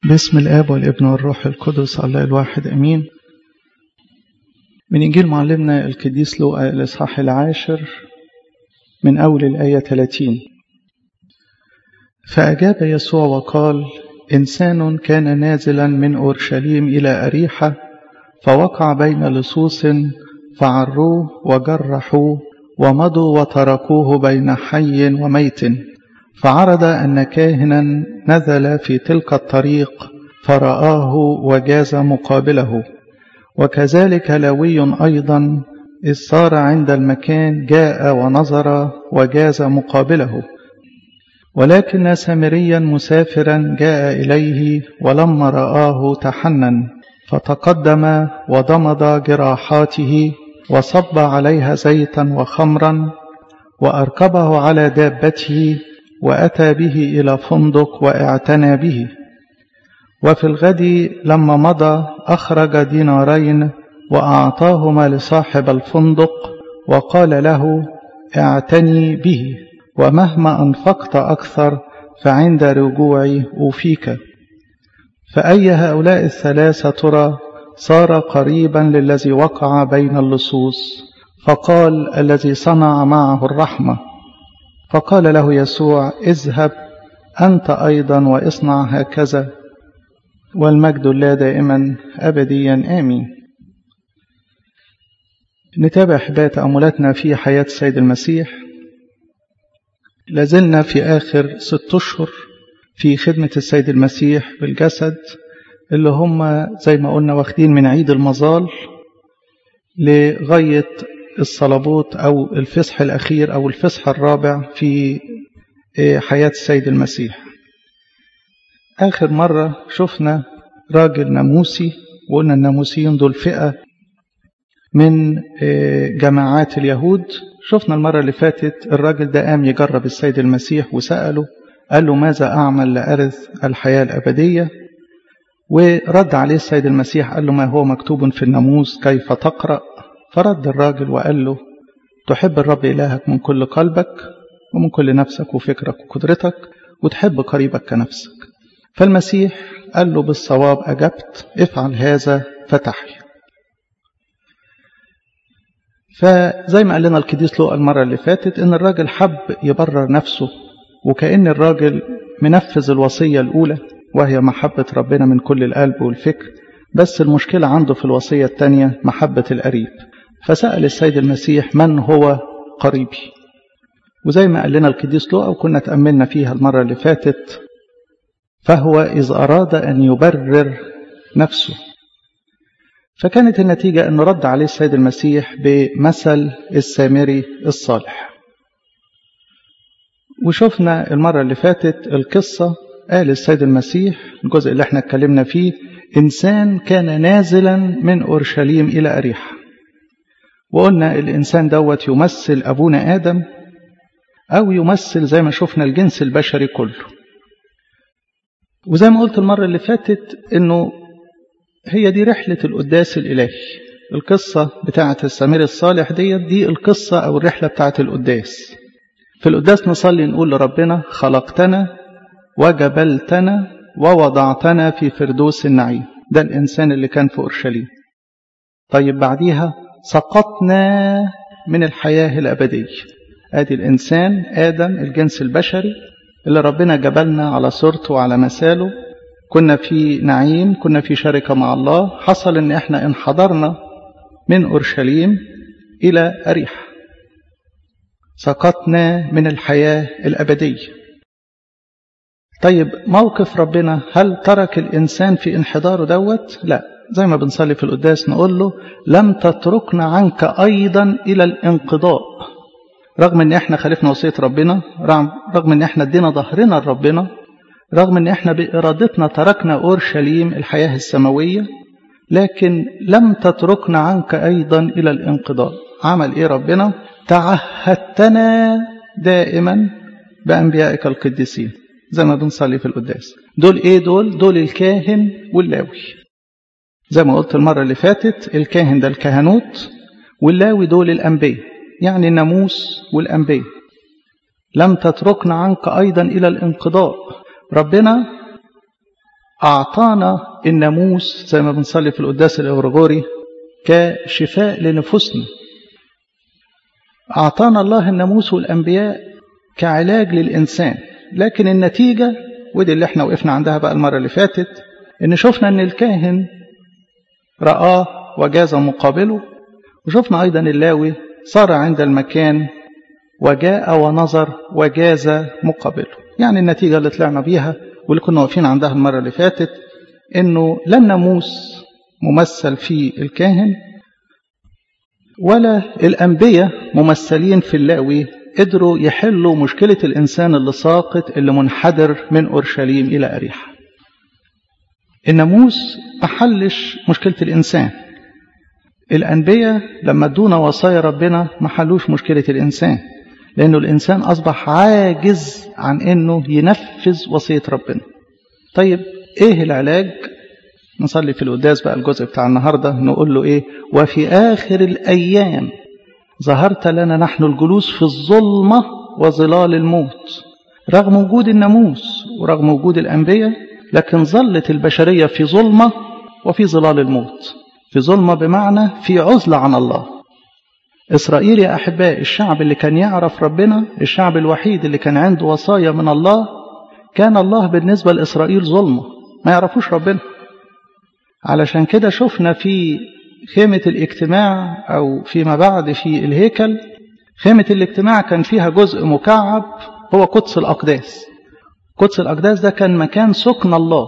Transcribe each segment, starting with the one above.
باسم الآب والابن والروح القدس الله الواحد أمين من إنجيل معلمنا القديس لوقا الإصحاح العاشر من أول الآية 30 فأجاب يسوع وقال إنسان كان نازلا من أورشليم إلى أريحة فوقع بين لصوص فعروه وجرحوه ومضوا وتركوه بين حي وميت فعرض أن كاهنا نزل في تلك الطريق فرآه وجاز مقابله وكذلك لاوي أيضا إذ صار عند المكان جاء ونظر وجاز مقابله ولكن سامريا مسافرا جاء إليه ولما رآه تحنن فتقدم وضمد جراحاته وصب عليها زيتا وخمرا وأركبه على دابته وأتى به إلى فندق واعتنى به وفي الغد لما مضى أخرج دينارين وأعطاهما لصاحب الفندق وقال له اعتني به ومهما أنفقت أكثر فعند رجوعي أوفيك فأي هؤلاء الثلاثة ترى صار قريبا للذي وقع بين اللصوص فقال الذي صنع معه الرحمة فقال له يسوع اذهب أنت أيضا واصنع هكذا والمجد الله دائما أبديا آمين نتابع حباية تأملاتنا في حياة السيد المسيح لازلنا في آخر ست أشهر في خدمة السيد المسيح بالجسد اللي هم زي ما قلنا واخدين من عيد المظال لغاية الصلبوت أو الفصح الأخير أو الفصح الرابع في حياة السيد المسيح آخر مرة شفنا راجل ناموسي وقلنا الناموسيين دول فئة من جماعات اليهود شفنا المرة اللي فاتت الراجل ده قام يجرب السيد المسيح وسأله قال له ماذا أعمل لأرث الحياة الأبدية ورد عليه السيد المسيح قال له ما هو مكتوب في الناموس كيف تقرأ فرد الراجل وقال له تحب الرب إلهك من كل قلبك ومن كل نفسك وفكرك وقدرتك وتحب قريبك كنفسك فالمسيح قال له بالصواب أجبت افعل هذا فتحي فزي ما قال لنا القديس لوقا المرة اللي فاتت إن الراجل حب يبرر نفسه وكأن الراجل منفذ الوصية الأولى وهي محبة ربنا من كل القلب والفكر بس المشكلة عنده في الوصية الثانية محبة القريب فسأل السيد المسيح من هو قريبي وزي ما قال لنا القديس لوقا وكنا تأملنا فيها المرة اللي فاتت فهو إذ أراد أن يبرر نفسه فكانت النتيجة أنه رد عليه السيد المسيح بمثل السامري الصالح وشفنا المرة اللي فاتت القصة قال السيد المسيح الجزء اللي احنا اتكلمنا فيه إنسان كان نازلا من أورشليم إلى أريحة وقلنا الإنسان دوت يمثل أبونا آدم أو يمثل زي ما شفنا الجنس البشري كله وزي ما قلت المرة اللي فاتت إنه هي دي رحلة القداس الإلهي القصة بتاعة السمير الصالح ديت دي القصة أو الرحلة بتاعة القداس في القداس نصلي نقول لربنا خلقتنا وجبلتنا ووضعتنا في فردوس النعيم ده الإنسان اللي كان في أورشليم طيب بعديها سقطنا من الحياة الأبدية آدي الإنسان آدم الجنس البشري اللي ربنا جبلنا على صورته وعلى مثاله كنا في نعيم كنا في شركة مع الله حصل ان احنا انحدرنا من أورشليم إلى أريح سقطنا من الحياة الأبدية طيب موقف ربنا هل ترك الإنسان في انحداره دوت لا زي ما بنصلي في القداس نقول له لم تتركنا عنك أيضا إلى الانقضاء رغم ان احنا خالفنا وصية ربنا رغم ان احنا ادينا ظهرنا لربنا رغم ان احنا بإرادتنا تركنا أورشليم الحياة السماوية لكن لم تتركنا عنك أيضا إلى الانقضاء عمل إيه ربنا تعهدتنا دائما بأنبيائك القديسين زي ما بنصلي في القداس دول إيه دول دول الكاهن واللاوي زي ما قلت المرة اللي فاتت الكاهن ده الكهنوت واللاوي دول الأنبياء يعني الناموس والأنبياء لم تتركنا عنك أيضا إلى الانقضاء ربنا أعطانا الناموس زي ما بنصلي في القداس الإغريغوري كشفاء لنفوسنا أعطانا الله الناموس والأنبياء كعلاج للإنسان لكن النتيجة ودي اللي احنا وقفنا عندها بقى المرة اللي فاتت إن شفنا إن الكاهن رآه وجاز مقابله وشفنا أيضا اللاوي صار عند المكان وجاء ونظر وجاز مقابله يعني النتيجة اللي طلعنا بيها واللي كنا واقفين عندها المرة اللي فاتت إنه لا الناموس ممثل في الكاهن ولا الأنبياء ممثلين في اللاوي قدروا يحلوا مشكلة الإنسان اللي ساقط اللي منحدر من أورشليم إلى أريحة الناموس ما حلش مشكلة الإنسان الأنبياء لما ادونا وصايا ربنا ما حلوش مشكلة الإنسان لأنه الإنسان أصبح عاجز عن أنه ينفذ وصية ربنا طيب إيه العلاج نصلي في القداس بقى الجزء بتاع النهاردة نقول له إيه وفي آخر الأيام ظهرت لنا نحن الجلوس في الظلمة وظلال الموت رغم وجود الناموس ورغم وجود الأنبياء لكن ظلت البشرية في ظلمة وفي ظلال الموت في ظلمة بمعنى في عزلة عن الله إسرائيل يا أحباء الشعب اللي كان يعرف ربنا الشعب الوحيد اللي كان عنده وصايا من الله كان الله بالنسبة لإسرائيل ظلمة ما يعرفوش ربنا علشان كده شفنا في خيمة الاجتماع أو فيما بعد في الهيكل خيمة الاجتماع كان فيها جزء مكعب هو قدس الأقداس قدس الأقداس ده كان مكان سكن الله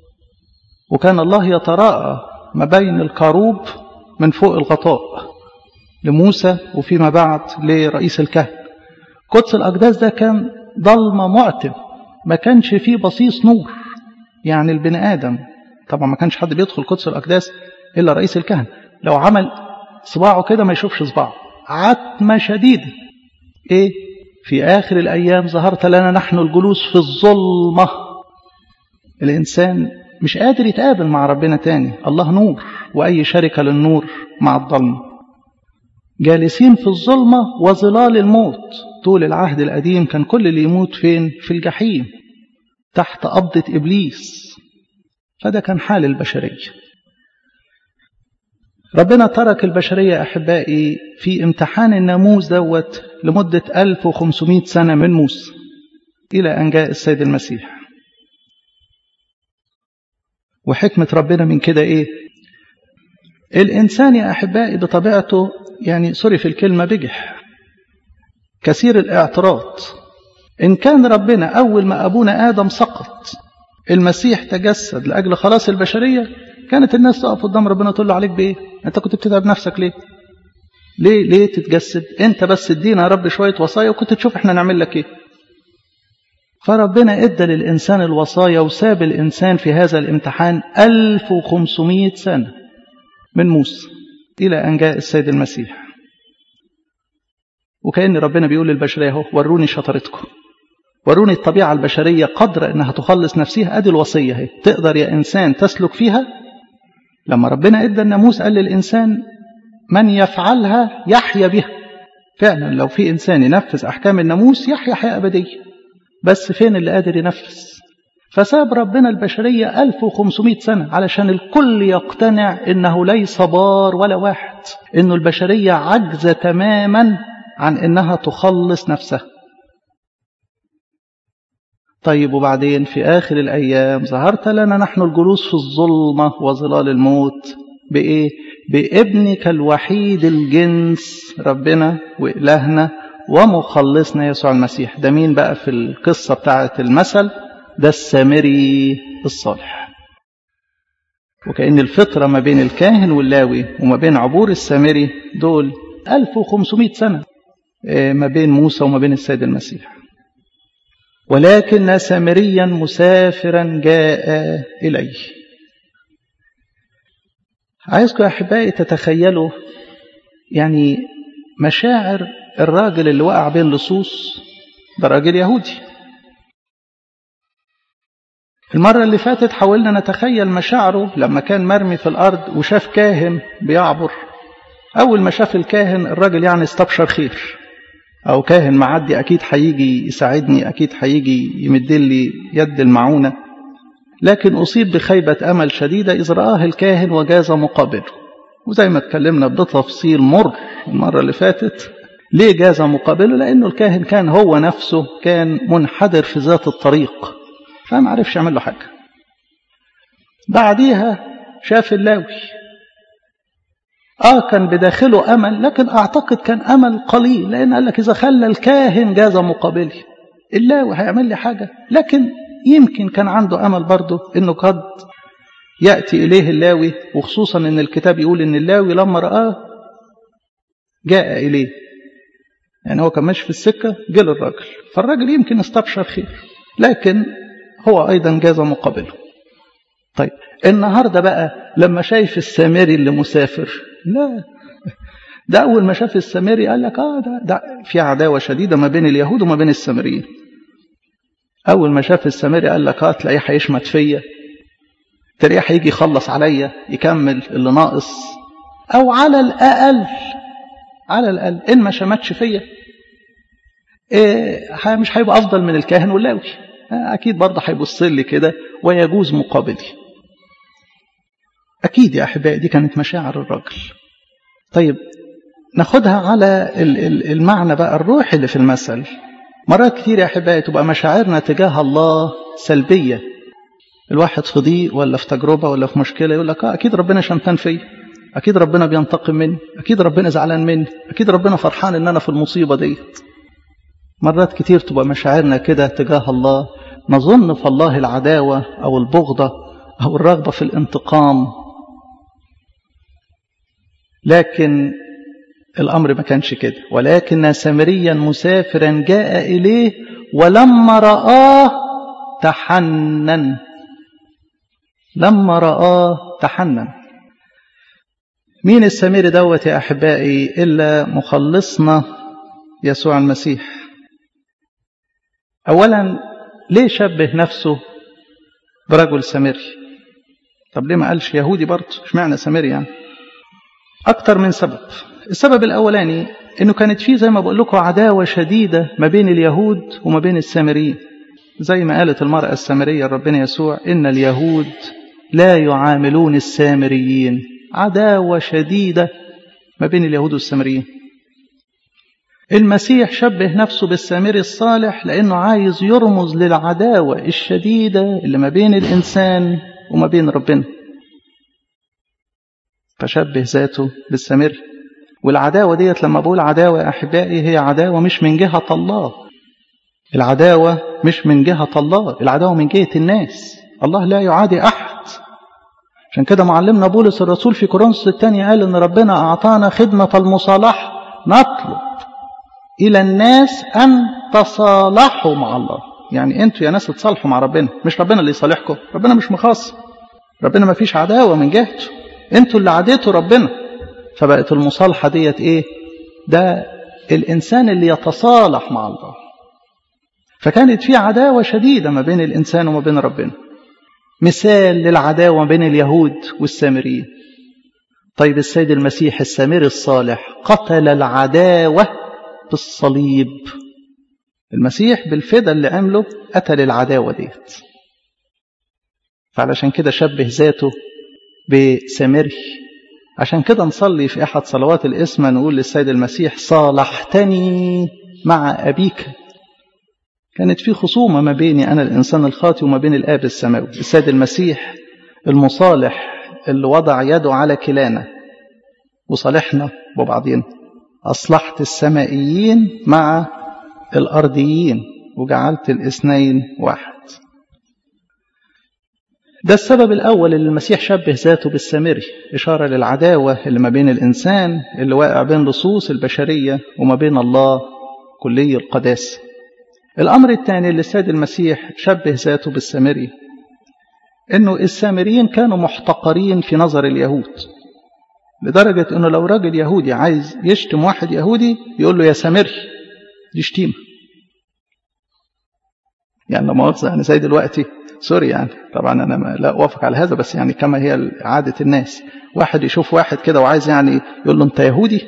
وكان الله يتراءى ما بين الكروب من فوق الغطاء لموسى وفيما بعد لرئيس الكهنة قدس الأقداس ده كان ضلمة معتم ما كانش فيه بصيص نور يعني البني آدم طبعا ما كانش حد بيدخل قدس الأقداس إلا رئيس الكهنة لو عمل صباعه كده ما يشوفش صباعه عتمة شديدة إيه في آخر الأيام ظهرت لنا نحن الجلوس في الظلمة الإنسان مش قادر يتقابل مع ربنا تاني الله نور وأي شركة للنور مع الظلمة جالسين في الظلمة وظلال الموت طول العهد القديم كان كل اللي يموت فين في الجحيم تحت قبضة إبليس فده كان حال البشرية ربنا ترك البشرية أحبائي في امتحان الناموس دوت لمدة 1500 سنة من موسى إلى أن جاء السيد المسيح وحكمة ربنا من كده إيه الإنسان يا أحبائي بطبيعته يعني سوري في الكلمة بجح كثير الاعتراض إن كان ربنا أول ما أبونا آدم سقط المسيح تجسد لأجل خلاص البشرية كانت الناس تقف قدام ربنا تقول له عليك بإيه أنت كنت بتتعب نفسك ليه ليه ليه تتجسد أنت بس ادينا يا رب شوية وصايا وكنت تشوف احنا نعمل لك إيه فربنا ادى للإنسان الوصايا وساب الإنسان في هذا الامتحان 1500 سنة من موسى إلى أن جاء السيد المسيح وكأن ربنا بيقول للبشرية اهو وروني شطارتكم وروني الطبيعة البشرية قدر أنها تخلص نفسها أدي الوصية هي تقدر يا إنسان تسلك فيها لما ربنا إدى الناموس قال للإنسان من يفعلها يحيا بها فعلا لو في إنسان ينفذ أحكام الناموس يحيا حياة أبدية بس فين اللي قادر ينفذ فساب ربنا البشرية 1500 سنة علشان الكل يقتنع إنه ليس بار ولا واحد إنه البشرية عجزة تماما عن إنها تخلص نفسها طيب وبعدين في آخر الأيام ظهرت لنا نحن الجلوس في الظلمة وظلال الموت بإيه؟ بابنك الوحيد الجنس ربنا وإلهنا ومخلصنا يسوع المسيح ده مين بقى في القصة بتاعة المثل ده السامري الصالح وكأن الفطرة ما بين الكاهن واللاوي وما بين عبور السامري دول 1500 سنة ما بين موسى وما بين السيد المسيح ولكن سامريا مسافرا جاء إليه عايزكم يا أحبائي تتخيلوا يعني مشاعر الراجل اللي وقع بين لصوص ده راجل يهودي المرة اللي فاتت حاولنا نتخيل مشاعره لما كان مرمي في الأرض وشاف كاهن بيعبر أول ما شاف الكاهن الراجل يعني استبشر خير أو كاهن معدي أكيد هيجي يساعدني أكيد هيجي يمد لي يد المعونة لكن أصيب بخيبة أمل شديدة إذ رآه الكاهن وجاز مقابله وزي ما اتكلمنا بتفصيل مر المرة اللي فاتت ليه جاز مقابله لأنه الكاهن كان هو نفسه كان منحدر في ذات الطريق فما عرفش يعمل له حاجة بعديها شاف اللاوي آه كان بداخله أمل لكن أعتقد كان أمل قليل لأن قال لك إذا خلى الكاهن جاز مقابلي اللاوي هيعمل لي حاجة لكن يمكن كان عنده أمل برضه إنه قد يأتي إليه اللاوي وخصوصا إن الكتاب يقول إن اللاوي لما رآه جاء إليه يعني هو كان ماشي في السكة جه للراجل فالراجل يمكن استبشر خير لكن هو أيضا جاز مقابله طيب النهاردة بقى لما شايف السامري اللي مسافر لا ده أول ما شاف السامري قال لك آه ده, ده في عداوة شديدة ما بين اليهود وما بين السامريين أول ما شاف السامري قال لك آه تلاقيه هيشمت فيا تلاقيه هيجي يخلص عليا يكمل اللي ناقص أو على الأقل على الأقل إن ما شمتش فيا إيه مش هيبقى أفضل من الكاهن واللاوي أكيد برضه هيبص لي كده ويجوز مقابلي أكيد يا أحبائي دي كانت مشاعر الراجل طيب ناخدها على المعنى بقى الروحي اللي في المثل مرات كتير يا أحبائي تبقى مشاعرنا تجاه الله سلبية الواحد في ضيق ولا في تجربة ولا في مشكلة يقول لك آه أكيد ربنا شمتان فيا أكيد ربنا بينتقم مني أكيد ربنا زعلان مني أكيد ربنا فرحان إن أنا في المصيبة ديت مرات كتير تبقى مشاعرنا كده تجاه الله نظن في الله العداوة أو البغضة أو الرغبة في الانتقام لكن الأمر ما كانش كده ولكن سامريا مسافرا جاء إليه ولما رآه تحنن لما رآه تحنن مين السمير دوت يا أحبائي إلا مخلصنا يسوع المسيح أولا ليه شبه نفسه برجل سامري طب ليه ما قالش يهودي برضه اشمعنى سامري يعني أكتر من سبب السبب الأولاني إنه كانت فيه زي ما بقول لكم عداوة شديدة ما بين اليهود وما بين السامريين زي ما قالت المرأة السامرية ربنا يسوع إن اليهود لا يعاملون السامريين عداوة شديدة ما بين اليهود والسامريين المسيح شبه نفسه بالسامري الصالح لأنه عايز يرمز للعداوة الشديدة اللي ما بين الإنسان وما بين ربنا فشبه ذاته بالسامري والعداوة ديت لما بقول عداوة يا أحبائي هي عداوة مش من جهة الله العداوة مش من جهة الله العداوة من جهة الناس الله لا يعادي أحد عشان كده معلمنا بولس الرسول في كورنثوس الثانية قال إن ربنا أعطانا خدمة المصالحة نطلب إلى الناس أن تصالحوا مع الله يعني أنتوا يا ناس تتصالحوا مع ربنا مش ربنا اللي يصالحكم ربنا مش مخاص ربنا ما فيش عداوة من جهته أنتوا اللي عاديتوا ربنا فبقت المصالحة ديت إيه ده الإنسان اللي يتصالح مع الله فكانت في عداوة شديدة ما بين الإنسان وما بين ربنا مثال للعداوة بين اليهود والسامريين طيب السيد المسيح السامري الصالح قتل العداوة بالصليب المسيح بالفدا اللي عمله قتل العداوة ديت فعلشان كده شبه ذاته بسامري عشان كده نصلي في أحد صلوات الإسم نقول للسيد المسيح صالحتني مع أبيك كانت في خصومة ما بيني أنا الإنسان الخاطي وما بين الآب السماوي السيد المسيح المصالح اللي وضع يده على كلانا وصالحنا ببعضنا أصلحت السمائيين مع الأرضيين وجعلت الاثنين واحد ده السبب الأول اللي المسيح شبه ذاته بالسامري إشارة للعداوة اللي ما بين الإنسان اللي واقع بين لصوص البشرية وما بين الله كلي القداسة الأمر الثاني اللي السيد المسيح شبه ذاته بالسامري إنه السامريين كانوا محتقرين في نظر اليهود لدرجة إنه لو راجل يهودي عايز يشتم واحد يهودي يقول له يا سامري دي شتيمة يعني لما مؤاخذة يعني زي دلوقتي سوري يعني طبعا أنا لا أوافق على هذا بس يعني كما هي عادة الناس واحد يشوف واحد كده وعايز يعني يقول له أنت يهودي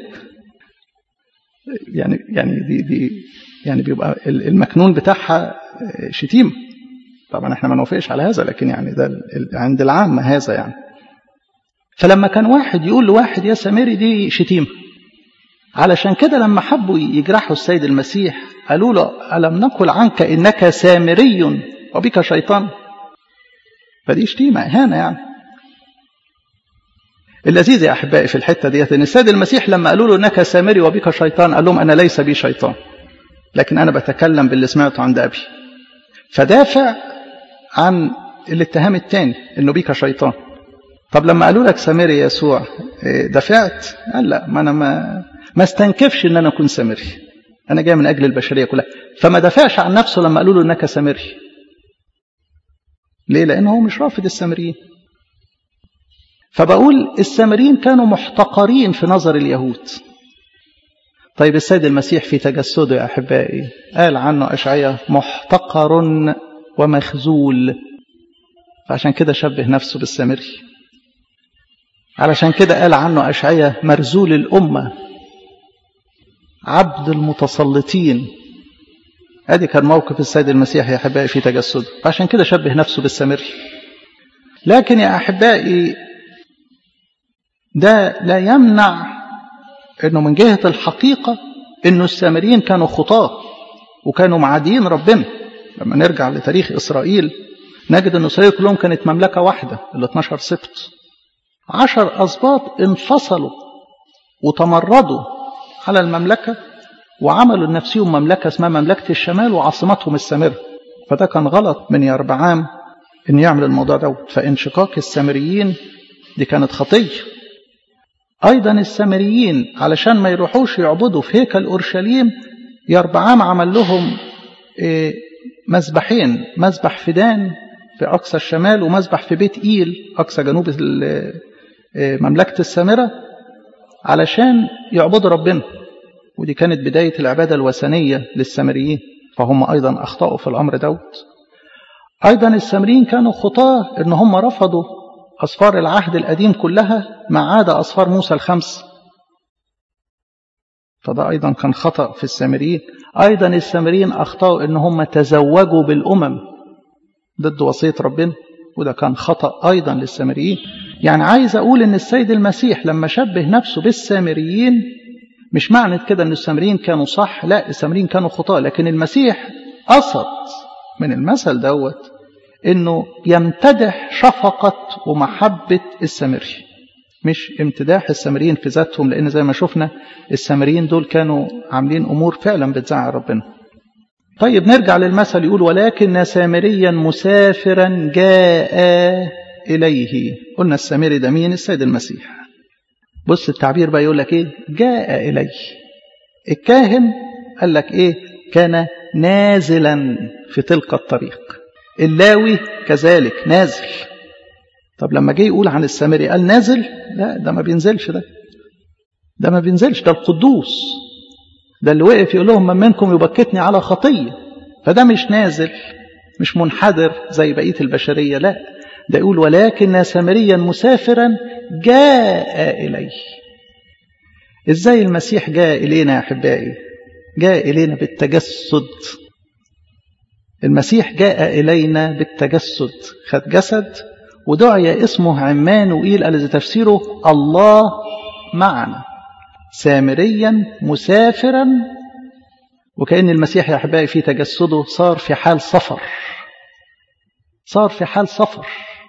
يعني يعني دي دي يعني بيبقى المكنون بتاعها شتيمة طبعا احنا ما نوافقش على هذا لكن يعني ده عند العامة هذا يعني فلما كان واحد يقول لواحد يا سامري دي شتيمة علشان كده لما حبوا يجرحوا السيد المسيح قالوا له ألم نقل عنك إنك سامري وبك شيطان فدي شتيمة إهانة يعني اللذيذ يا أحبائي في الحتة ديت إن السيد المسيح لما قالوا له إنك سامري وبك شيطان قال لهم أنا ليس بي شيطان لكن أنا بتكلم باللي سمعته عند أبي فدافع عن الاتهام الثاني إنه بيك شيطان طب لما قالوا لك سامري يسوع دفعت قال لا ما أنا ما ما استنكفش إن أنا أكون سامري أنا جاي من أجل البشرية كلها فما دافعش عن نفسه لما قالوا له إنك سامري ليه لأنه هو مش رافض السامريين فبقول السامريين كانوا محتقرين في نظر اليهود طيب السيد المسيح في تجسده يا أحبائي قال عنه أشعية محتقر ومخزول فعشان كده شبه نفسه بالسامري علشان كده قال عنه أشعية مرزول الأمة عبد المتسلطين ادي كان موقف السيد المسيح يا احبائي في تجسده عشان كده شبه نفسه بالسامري لكن يا احبائي ده لا يمنع انه من جهه الحقيقه انه السامريين كانوا خطاه وكانوا معادين ربنا لما نرجع لتاريخ اسرائيل نجد ان اسرائيل كلهم كانت مملكه واحده ال 12 سبط عشر اسباط انفصلوا وتمردوا على المملكه وعملوا لنفسهم مملكة اسمها مملكة الشمال وعاصمتهم السامرة فده كان غلط من يربعام ان يعمل الموضوع دوت فانشقاق السامريين دي كانت خطية أيضا السامريين علشان ما يروحوش يعبدوا في هيكل أورشليم يربعام عمل لهم مذبحين مذبح فدان في أقصى الشمال ومذبح في بيت إيل أقصى جنوب مملكة السامرة علشان يعبدوا ربنا ودي كانت بداية العبادة الوثنية للسامريين فهم أيضا أخطأوا في الأمر دوت أيضا السامريين كانوا خطاة إن هم رفضوا أصفار العهد القديم كلها ما عدا أصفار موسى الخمس فده أيضا كان خطأ في السامريين أيضا السامريين أخطأوا إن هم تزوجوا بالأمم ضد وصية ربنا وده كان خطأ أيضا للسامريين يعني عايز أقول إن السيد المسيح لما شبه نفسه بالسامريين مش معنى كده ان السامريين كانوا صح لا السامريين كانوا خطاة لكن المسيح قصد من المثل دوت انه يمتدح شفقة ومحبة السامري مش امتداح السامريين في ذاتهم لان زي ما شفنا السامريين دول كانوا عاملين امور فعلا بتزعل ربنا طيب نرجع للمثل يقول ولكن سامريا مسافرا جاء اليه قلنا السامري ده مين السيد المسيح بص التعبير بقى يقول لك ايه جاء الي الكاهن قال لك ايه كان نازلا في تلك الطريق اللاوي كذلك نازل طب لما جه يقول عن السامري قال نازل لا ده ما بينزلش ده ده ما بينزلش ده القدوس ده اللي وقف يقول لهم من منكم يبكتني على خطيه فده مش نازل مش منحدر زي بقيه البشريه لا ده يقول ولكن سامريا مسافرا جاء إليه إزاي المسيح جاء إلينا يا أحبائي جاء إلينا بالتجسد المسيح جاء إلينا بالتجسد خد جسد ودعي اسمه عمانوئيل الذي تفسيره الله معنا سامريا مسافرا وكأن المسيح يا أحبائي في تجسده صار في حال سفر صار في حال سفر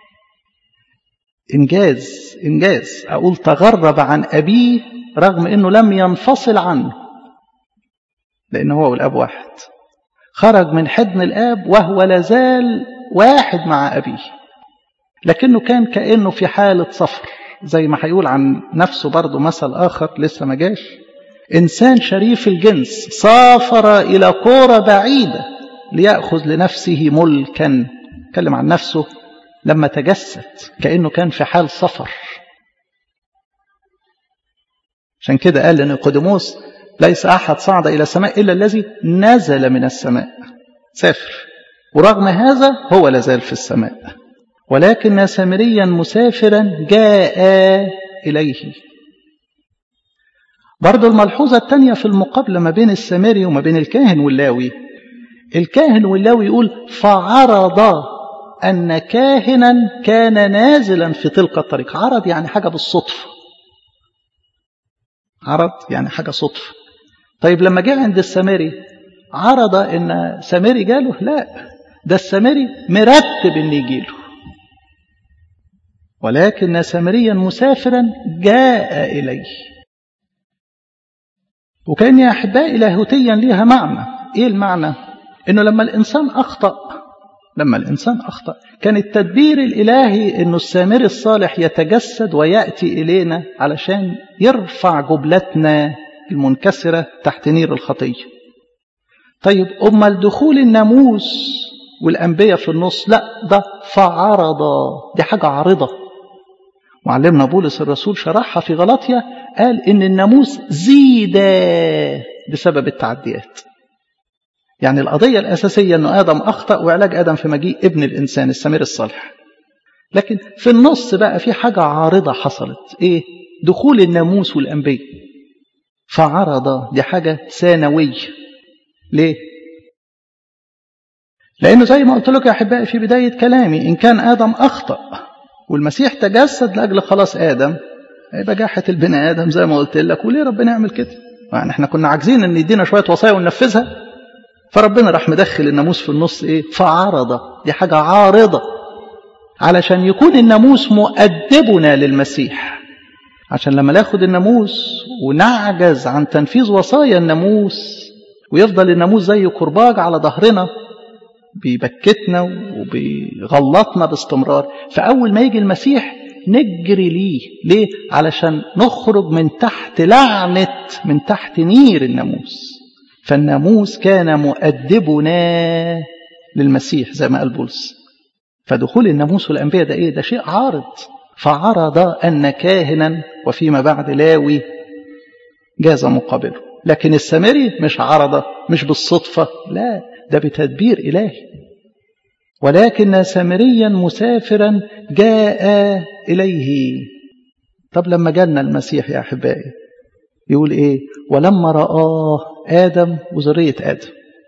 إنجاز إنجاز أقول تغرب عن أبيه رغم أنه لم ينفصل عنه لأنه هو والأب واحد خرج من حضن الآب وهو لازال واحد مع أبيه لكنه كان كأنه في حالة سفر زي ما هيقول عن نفسه برضه مثل آخر لسه ما جاش إنسان شريف الجنس سافر إلى قرى بعيدة ليأخذ لنفسه ملكا اتكلم عن نفسه لما تجسد كأنه كان في حال سفر عشان كده قال لنيقوديموس ليس أحد صعد إلى السماء إلا الذي نزل من السماء سافر ورغم هذا هو لازال في السماء ولكن سامريا مسافرا جاء إليه برضو الملحوظة الثانية في المقابلة ما بين السامري وما بين الكاهن واللاوي الكاهن واللاوي يقول فعرض أن كاهنا كان نازلا في تلك الطريق عرض يعني حاجة بالصدفة عرض يعني حاجة صدفة طيب لما جاء عند السامري عرض ان سامري جاله لا ده السامري مرتب ان يجيله ولكن سامريا مسافرا جاء اليه وكان يا احبائي لاهوتيا ليها معنى ايه المعنى انه لما الانسان اخطا لما الانسان اخطا كان التدبير الالهي انه السامري الصالح يتجسد وياتي الينا علشان يرفع جبلتنا المنكسره تحت نير الخطيه طيب امال دخول الناموس والانبياء في النص لا ده فعرض دي حاجه عارضه معلمنا بولس الرسول شرحها في غلطيا قال ان الناموس زيد بسبب التعديات يعني القضية الأساسية أنه آدم أخطأ وعلاج آدم في مجيء ابن الإنسان السمير الصالح لكن في النص بقى في حاجة عارضة حصلت إيه؟ دخول الناموس والأنبياء فعرض دي حاجة ثانوية ليه؟ لأنه زي ما قلت لك يا أحبائي في بداية كلامي إن كان آدم أخطأ والمسيح تجسد لأجل خلاص آدم هيبقى جاحة البني آدم زي ما قلت لك وليه ربنا يعمل كده؟ يعني احنا كنا عاجزين ان يدينا شوية وصايا وننفذها فربنا راح مدخل الناموس في النص ايه فعرض دي حاجة عارضة علشان يكون الناموس مؤدبنا للمسيح عشان لما ناخد الناموس ونعجز عن تنفيذ وصايا الناموس ويفضل الناموس زي كرباج على ظهرنا بيبكتنا وبيغلطنا باستمرار فأول ما يجي المسيح نجري ليه ليه علشان نخرج من تحت لعنة من تحت نير الناموس فالناموس كان مؤدبنا للمسيح زي ما قال بولس فدخول الناموس والأنبياء ده إيه ده شيء عارض فعرض أن كاهنا وفيما بعد لاوي جاز مقابله لكن السامري مش عرض مش بالصدفة لا ده بتدبير إلهي ولكن سامريا مسافرا جاء إليه طب لما جالنا المسيح يا أحبائي يقول إيه ولما رآه آدم وذرية آدم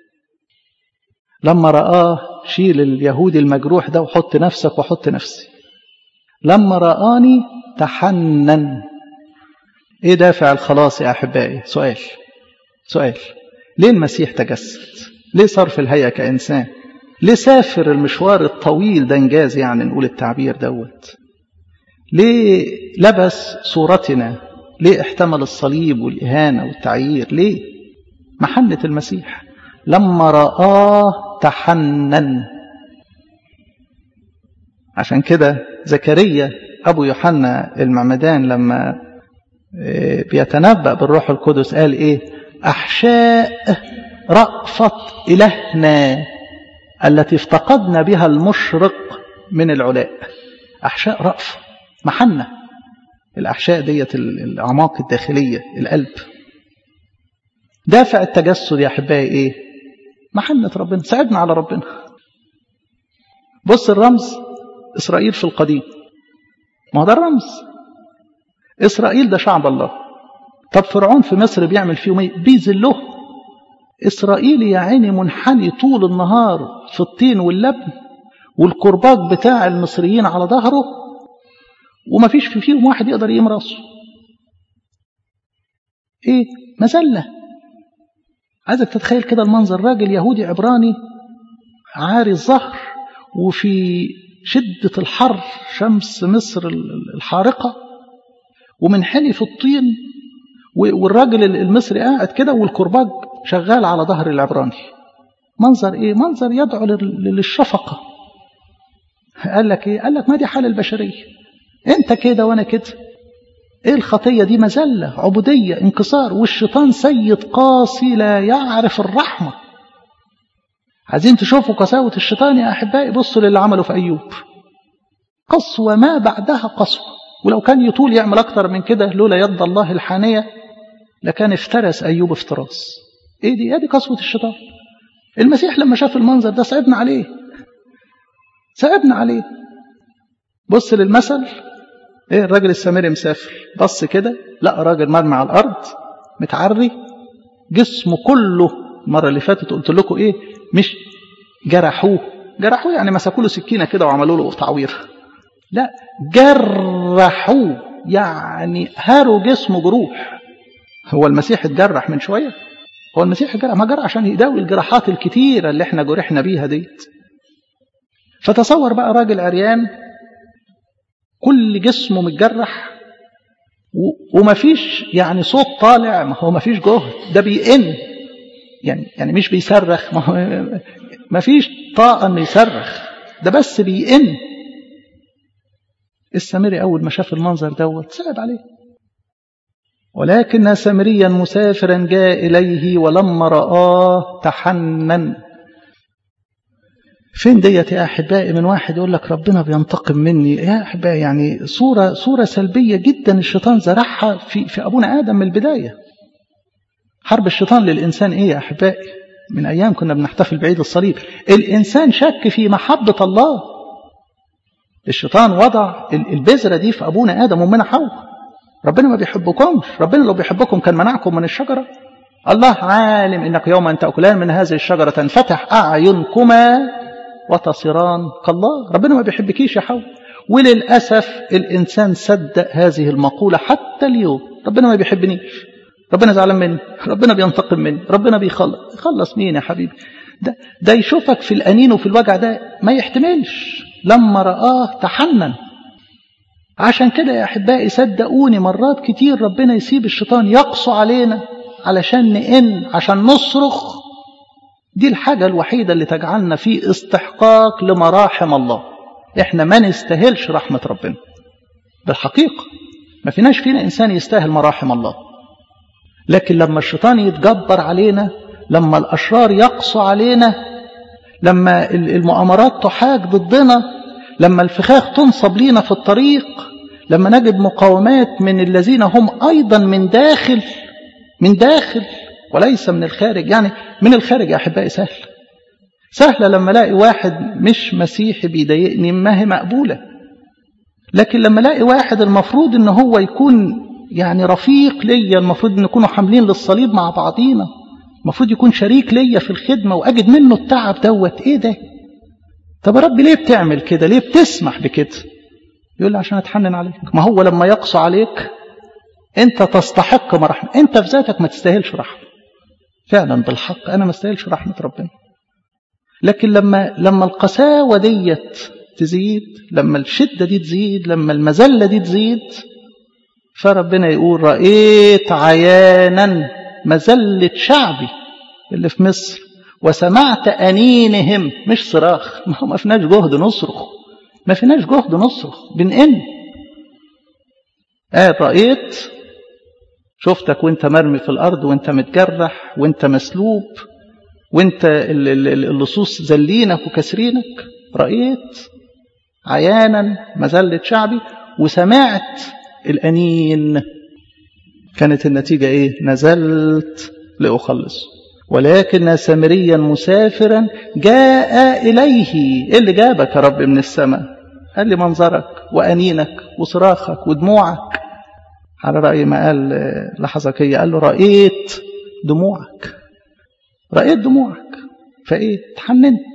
لما رآه شيل اليهودي المجروح ده وحط نفسك وحط نفسي لما رآني تحنن ايه دافع الخلاص يا احبائي سؤال سؤال ليه المسيح تجسد ليه صار في الهيئه كانسان ليه سافر المشوار الطويل ده انجاز يعني نقول التعبير دوت ليه لبس صورتنا ليه احتمل الصليب والاهانه والتعيير ليه محنه المسيح لما رآه تحنن عشان كده زكريا أبو يوحنا المعمدان لما بيتنبأ بالروح القدس قال إيه أحشاء رأفة إلهنا التي افتقدنا بها المشرق من العلاء أحشاء رأفة محنة الأحشاء ديت الأعماق الداخلية القلب دافع التجسد يا أحبائي إيه محنة ربنا ساعدنا على ربنا بص الرمز إسرائيل في القديم ما هو ده الرمز إسرائيل ده شعب الله طب فرعون في مصر بيعمل فيهم ايه بيذله إسرائيل يا عيني منحني طول النهار في الطين واللبن والكرباج بتاع المصريين على ظهره وما فيش في فيهم واحد يقدر يقيم راسه ايه مذله عايزك تتخيل كده المنظر راجل يهودي عبراني عاري الظهر وفي شدة الحر شمس مصر الحارقة ومنحني في الطين والراجل المصري قاعد كده والكرباج شغال على ظهر العبراني منظر ايه منظر يدعو للشفقة قال لك ايه قال لك ما دي حال البشرية انت كده وانا كده ايه الخطية دي مزلة عبودية انكسار والشيطان سيد قاسي لا يعرف الرحمة عايزين تشوفوا قساوة الشيطان يا أحبائي بصوا للي عمله في أيوب قسوة ما بعدها قسوة ولو كان يطول يعمل أكتر من كده لولا يد الله الحانية لكان افترس أيوب افتراس ايه دي ادي قسوة الشيطان المسيح لما شاف المنظر ده ساعدنا عليه ساعدنا عليه بص للمثل ايه الراجل السامري مسافر بص كده لا راجل مرمي على الارض متعري جسمه كله المره اللي فاتت قلت لكم ايه مش جرحوه جرحوه يعني مسكوا له سكينة كده وعملوا له تعوير لا جرحوه يعني هاروا جسمه جروح هو المسيح اتجرح من شوية هو المسيح اتجرح ما جرح عشان يداوي الجراحات الكتيرة اللي احنا جرحنا بيها ديت فتصور بقى راجل عريان كل جسمه متجرح ومفيش يعني صوت طالع ما هو مفيش جهد ده بيئن يعني يعني مش بيصرخ ما هو مفيش طاقة انه يصرخ ده بس بيئن السامري أول ما شاف المنظر دوت صعب عليه ولكن سامريا مسافرا جاء إليه ولما رآه تحنن فين ديت يا أحبائي من واحد يقول لك ربنا بينتقم مني يا أحبائي يعني صورة, صورة سلبية جدا الشيطان زرعها في, في أبونا آدم من البداية حرب الشيطان للإنسان إيه يا أحبائي من أيام كنا بنحتفل بعيد الصليب الإنسان شك في محبة الله الشيطان وضع البذرة دي في أبونا آدم ومنا حواء ربنا ما بيحبكمش ربنا لو بيحبكم كان منعكم من الشجرة الله عالم إنك يوم أن تأكلان من هذه الشجرة تنفتح أعينكما وتصيران كالله ربنا ما بيحبكيش يا حواء وللأسف الإنسان صدق هذه المقولة حتى اليوم ربنا ما بيحبنيش ربنا زعلان مني ربنا بينتقم مني ربنا بيخلص يخلص مين يا حبيبي ده, ده يشوفك في الأنين وفي الوجع ده ما يحتملش لما رآه تحنن عشان كده يا أحبائي صدقوني مرات كتير ربنا يسيب الشيطان يقصو علينا علشان نئن عشان نصرخ دي الحاجة الوحيدة اللي تجعلنا في استحقاق لمراحم الله احنا ما نستاهلش رحمة ربنا بالحقيقة ما فيناش فينا إنسان يستاهل مراحم الله لكن لما الشيطان يتجبر علينا لما الأشرار يقصوا علينا لما المؤامرات تحاج ضدنا لما الفخاخ تنصب لينا في الطريق لما نجد مقاومات من الذين هم أيضا من داخل من داخل وليس من الخارج يعني من الخارج يا أحبائي سهل سهلة لما الاقي واحد مش مسيحي بيضايقني ما هي مقبولة لكن لما الاقي واحد المفروض ان هو يكون يعني رفيق ليا المفروض ان نكونوا حاملين للصليب مع بعضينا المفروض يكون شريك ليا في الخدمة وأجد منه التعب دوت إيه ده طب يا رب ليه بتعمل كده ليه بتسمح بكده يقول لي عشان أتحنن عليك ما هو لما يقصى عليك أنت تستحق مرحمة أنت في ذاتك ما تستاهلش رحمة فعلا بالحق أنا ما استاهلش رحمة ربنا لكن لما لما القساوة ديت تزيد لما الشدة دي تزيد لما المذلة دي تزيد فربنا يقول رأيت عيانا مذلة شعبي اللي في مصر وسمعت أنينهم مش صراخ ما هو ما فيناش جهد نصرخ ما فيناش جهد نصرخ بنئن آه رأيت شفتك وانت مرمي في الأرض وانت متجرح وانت مسلوب وانت اللصوص زلينك وكسرينك رأيت عيانا مذلة شعبي وسمعت الأنين كانت النتيجة إيه نزلت لأخلص ولكن سامريا مسافرا جاء إليه إيه اللي جابك يا رب من السماء قال لي منظرك وأنينك وصراخك ودموعك على رأي ما قال لحظكية قال له رأيت دموعك رأيت دموعك فإيه تحننت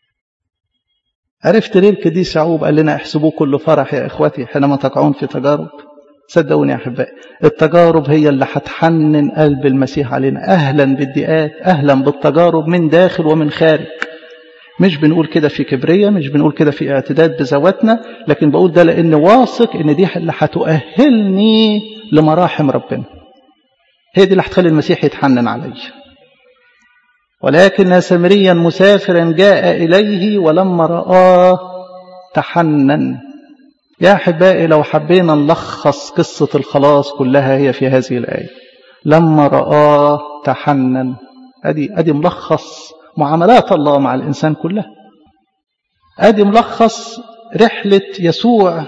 عرفت ليه القديس يعقوب قال لنا احسبوه كل فرح يا إخوتي حينما تقعون في تجارب صدقوني يا أحبائي التجارب هي اللي هتحنن قلب المسيح علينا أهلا بالضيقات أهلا بالتجارب من داخل ومن خارج مش بنقول كده في كبرية مش بنقول كده في اعتداد بذواتنا لكن بقول ده لأن واثق إن دي اللي هتؤهلني لمراحم ربنا هي دي اللي هتخلي المسيح يتحنن علي ولكن سامريا مسافرا جاء إليه ولما رآه تحنن يا أحبائي لو حبينا نلخص قصة الخلاص كلها هي في هذه الآية لما رآه تحنن أدي, أدي ملخص معاملات الله مع الإنسان كلها أدي ملخص رحلة يسوع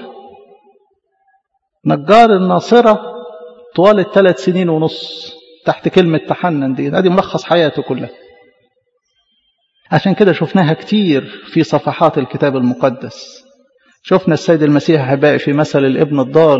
نجار الناصرة طوال الثلاث سنين ونص تحت كلمة تحنن دي أدي ملخص حياته كلها عشان كده شفناها كتير في صفحات الكتاب المقدس شفنا السيد المسيح أحبائي في مثل الابن الضال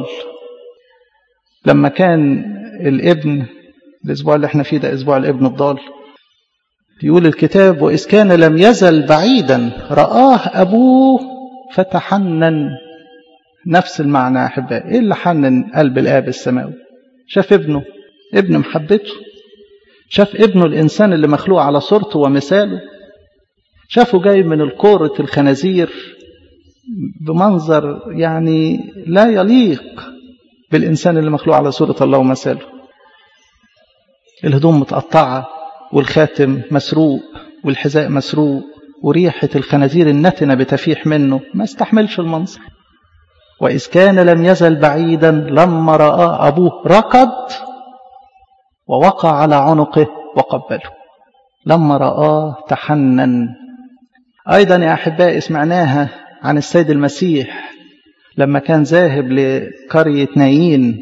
لما كان الابن الأسبوع اللي احنا فيه ده أسبوع الابن الضال يقول الكتاب وإذ كان لم يزل بعيدا رآه أبوه فتحنن نفس المعنى يا أحبائي إيه اللي حنن قلب الآب السماوي شاف ابنه ابن محبته شاف ابنه الإنسان اللي مخلوق على صورته ومثاله شافه جاي من الكورة الخنازير بمنظر يعني لا يليق بالإنسان اللي مخلوق على صورة الله ومثاله الهدوم متقطعة والخاتم مسروق والحذاء مسروق وريحة الخنازير النتنة بتفيح منه ما استحملش المنظر وإذ كان لم يزل بعيدا لما رأى أبوه ركض ووقع على عنقه وقبله لما رآه تحنن أيضا يا أحبائي سمعناها عن السيد المسيح لما كان ذاهب لقرية نايين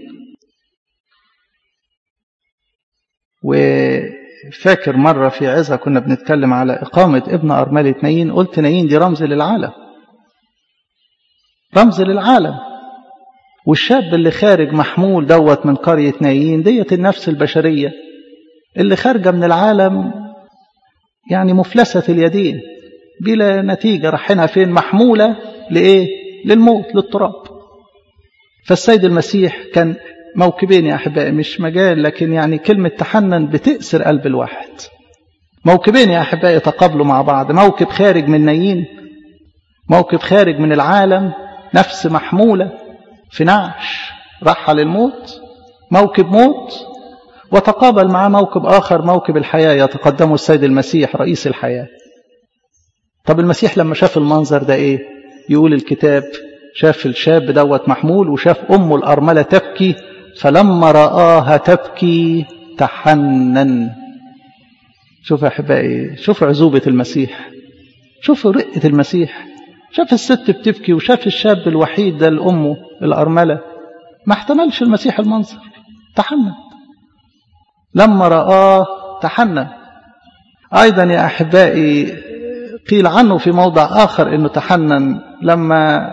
وفاكر مرة في عزة كنا بنتكلم على إقامة ابن أرملة نايين قلت نايين دي رمز للعالم رمز للعالم والشاب اللي خارج محمول دوت من قرية نايين ديت النفس البشرية اللي خارجة من العالم يعني مفلسة اليدين بلا نتيجة رحنا فين محمولة لإيه للموت للتراب فالسيد المسيح كان موكبين يا أحبائي مش مجال لكن يعني كلمة تحنن بتأسر قلب الواحد موكبين يا أحبائي تقابلوا مع بعض موكب خارج من نايين موكب خارج من العالم نفس محمولة في نعش رحل الموت موكب موت وتقابل معاه موكب آخر موكب الحياة يتقدمه السيد المسيح رئيس الحياة طب المسيح لما شاف المنظر ده ايه يقول الكتاب شاف الشاب دوت محمول وشاف أمه الأرملة تبكي فلما رآها تبكي تحنن شوف يا أحبائي شوف عزوبة المسيح شوف رقة المسيح شاف الست بتبكي وشاف الشاب الوحيد ده لأمه الأرملة ما احتملش المسيح المنظر تحنن لما رآه تحنن أيضا يا أحبائي قيل عنه في موضع آخر أنه تحنن لما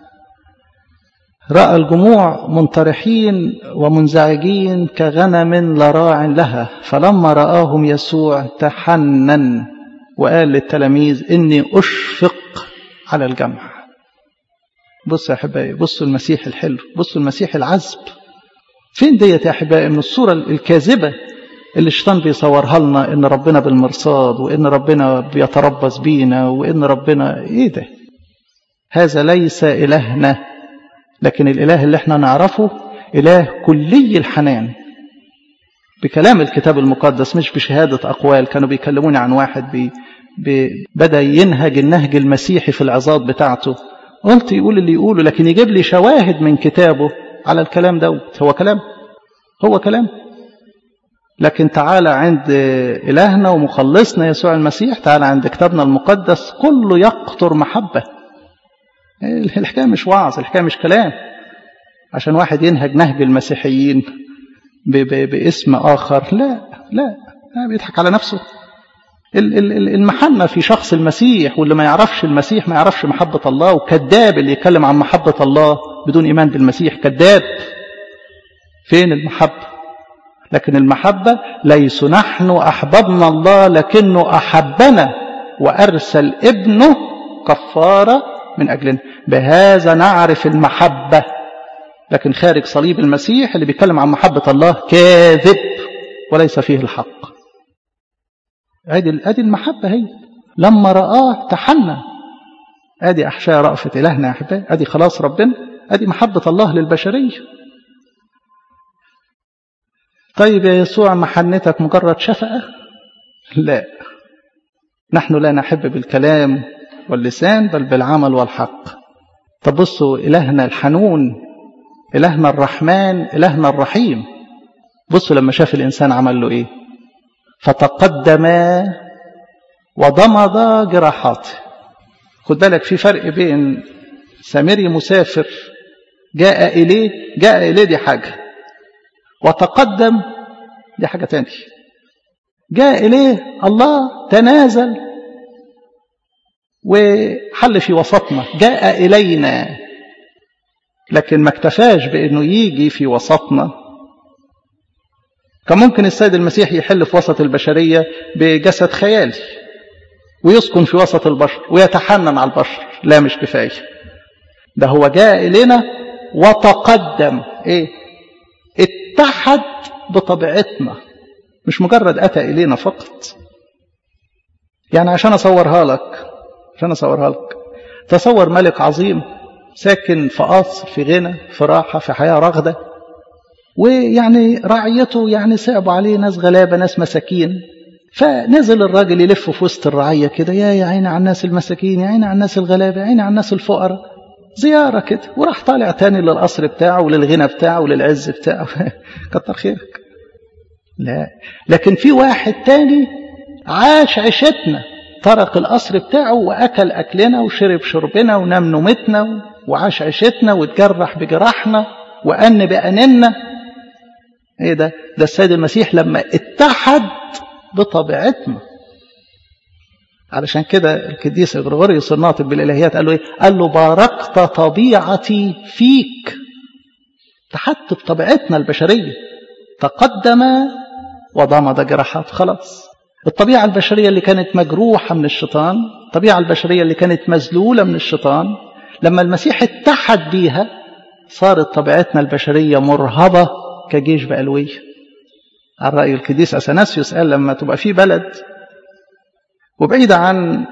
رأى الجموع منطرحين ومنزعجين كغنم لا راع لها فلما رآهم يسوع تحنن وقال للتلاميذ إني أشفق على الجمع بصوا يا أحبائي بصوا المسيح الحلو بصوا المسيح العذب فين ديت يا أحبائي من الصورة الكاذبة اللي الشيطان بيصورها لنا إن ربنا بالمرصاد وإن ربنا بيتربص بينا وإن ربنا إيه ده هذا ليس إلهنا لكن الإله اللي احنا نعرفه إله كلي الحنان بكلام الكتاب المقدس مش بشهادة أقوال كانوا بيكلموني عن واحد بي بي بدأ ينهج النهج المسيحي في العظات بتاعته قلت يقول اللي يقوله لكن يجيب لي شواهد من كتابه على الكلام دوت هو كلام هو كلام لكن تعالى عند إلهنا ومخلصنا يسوع المسيح تعالى عند كتابنا المقدس كله يقطر محبة الحكاية مش وعظ الحكاية مش كلام عشان واحد ينهج نهج المسيحيين باسم آخر لا لا بيضحك على نفسه المحنة في شخص المسيح واللي ما يعرفش المسيح ما يعرفش محبة الله وكذاب اللي يتكلم عن محبة الله بدون إيمان بالمسيح كذاب فين المحبة لكن المحبة ليس نحن أحببنا الله لكنه أحبنا وأرسل ابنه كفارة من أجلنا بهذا نعرف المحبة لكن خارج صليب المسيح اللي بيتكلم عن محبة الله كاذب وليس فيه الحق ادي ادي المحبة هي لما رآه تحنى ادي أحشاء رأفة إلهنا يا أحبائي ادي خلاص ربنا ادي محبة الله للبشرية طيب يا يسوع محنتك مجرد شفقة لا نحن لا نحب بالكلام واللسان بل بالعمل والحق طب بصوا إلهنا الحنون إلهنا الرحمن إلهنا الرحيم بصوا لما شاف الإنسان عمل له إيه فتقدم وضمد جراحاته خد بالك في فرق بين سامري مسافر جاء إليه جاء إليه دي حاجة وتقدم دي حاجة تانية جاء إليه الله تنازل وحل في وسطنا جاء إلينا لكن ما اكتفاش بأنه يجي في وسطنا كان ممكن السيد المسيح يحل في وسط البشرية بجسد خيالي ويسكن في وسط البشر ويتحنن على البشر لا مش كفاية ده هو جاء إلينا وتقدم إيه اتحد بطبيعتنا مش مجرد أتى إلينا فقط يعني عشان أصورها لك عشان أصورها لك تصور ملك عظيم ساكن في قصر في غنى في راحة في حياة رغدة ويعني رعيته يعني صعبوا عليه ناس غلابة ناس مساكين فنزل الراجل يلف في وسط الرعية كده يا يا عيني على الناس المساكين يا عيني على الناس الغلابة يا عيني على الناس الفقراء زيارة كده وراح طالع تاني للقصر بتاعه وللغنى بتاعه وللعز بتاعه كتر خيرك لا لكن في واحد تاني عاش عيشتنا طرق القصر بتاعه وأكل أكلنا وشرب شربنا ونام نومتنا وعاش عيشتنا واتجرح بجراحنا وأن بأننا ايه ده ده السيد المسيح لما اتحد بطبيعتنا علشان كده القديس غريغوريوس الناطق بالالهيات قال له ايه قال له باركت طبيعتي فيك اتحدت بطبيعتنا البشريه تقدم وضمد جراحات خلاص الطبيعه البشريه اللي كانت مجروحه من الشيطان الطبيعه البشريه اللي كانت مذلوله من الشيطان لما المسيح اتحد بيها صارت طبيعتنا البشريه مرهبه كجيش بألوية على رأي القديس أثناسيوس قال لما تبقى في بلد وبعيدة عن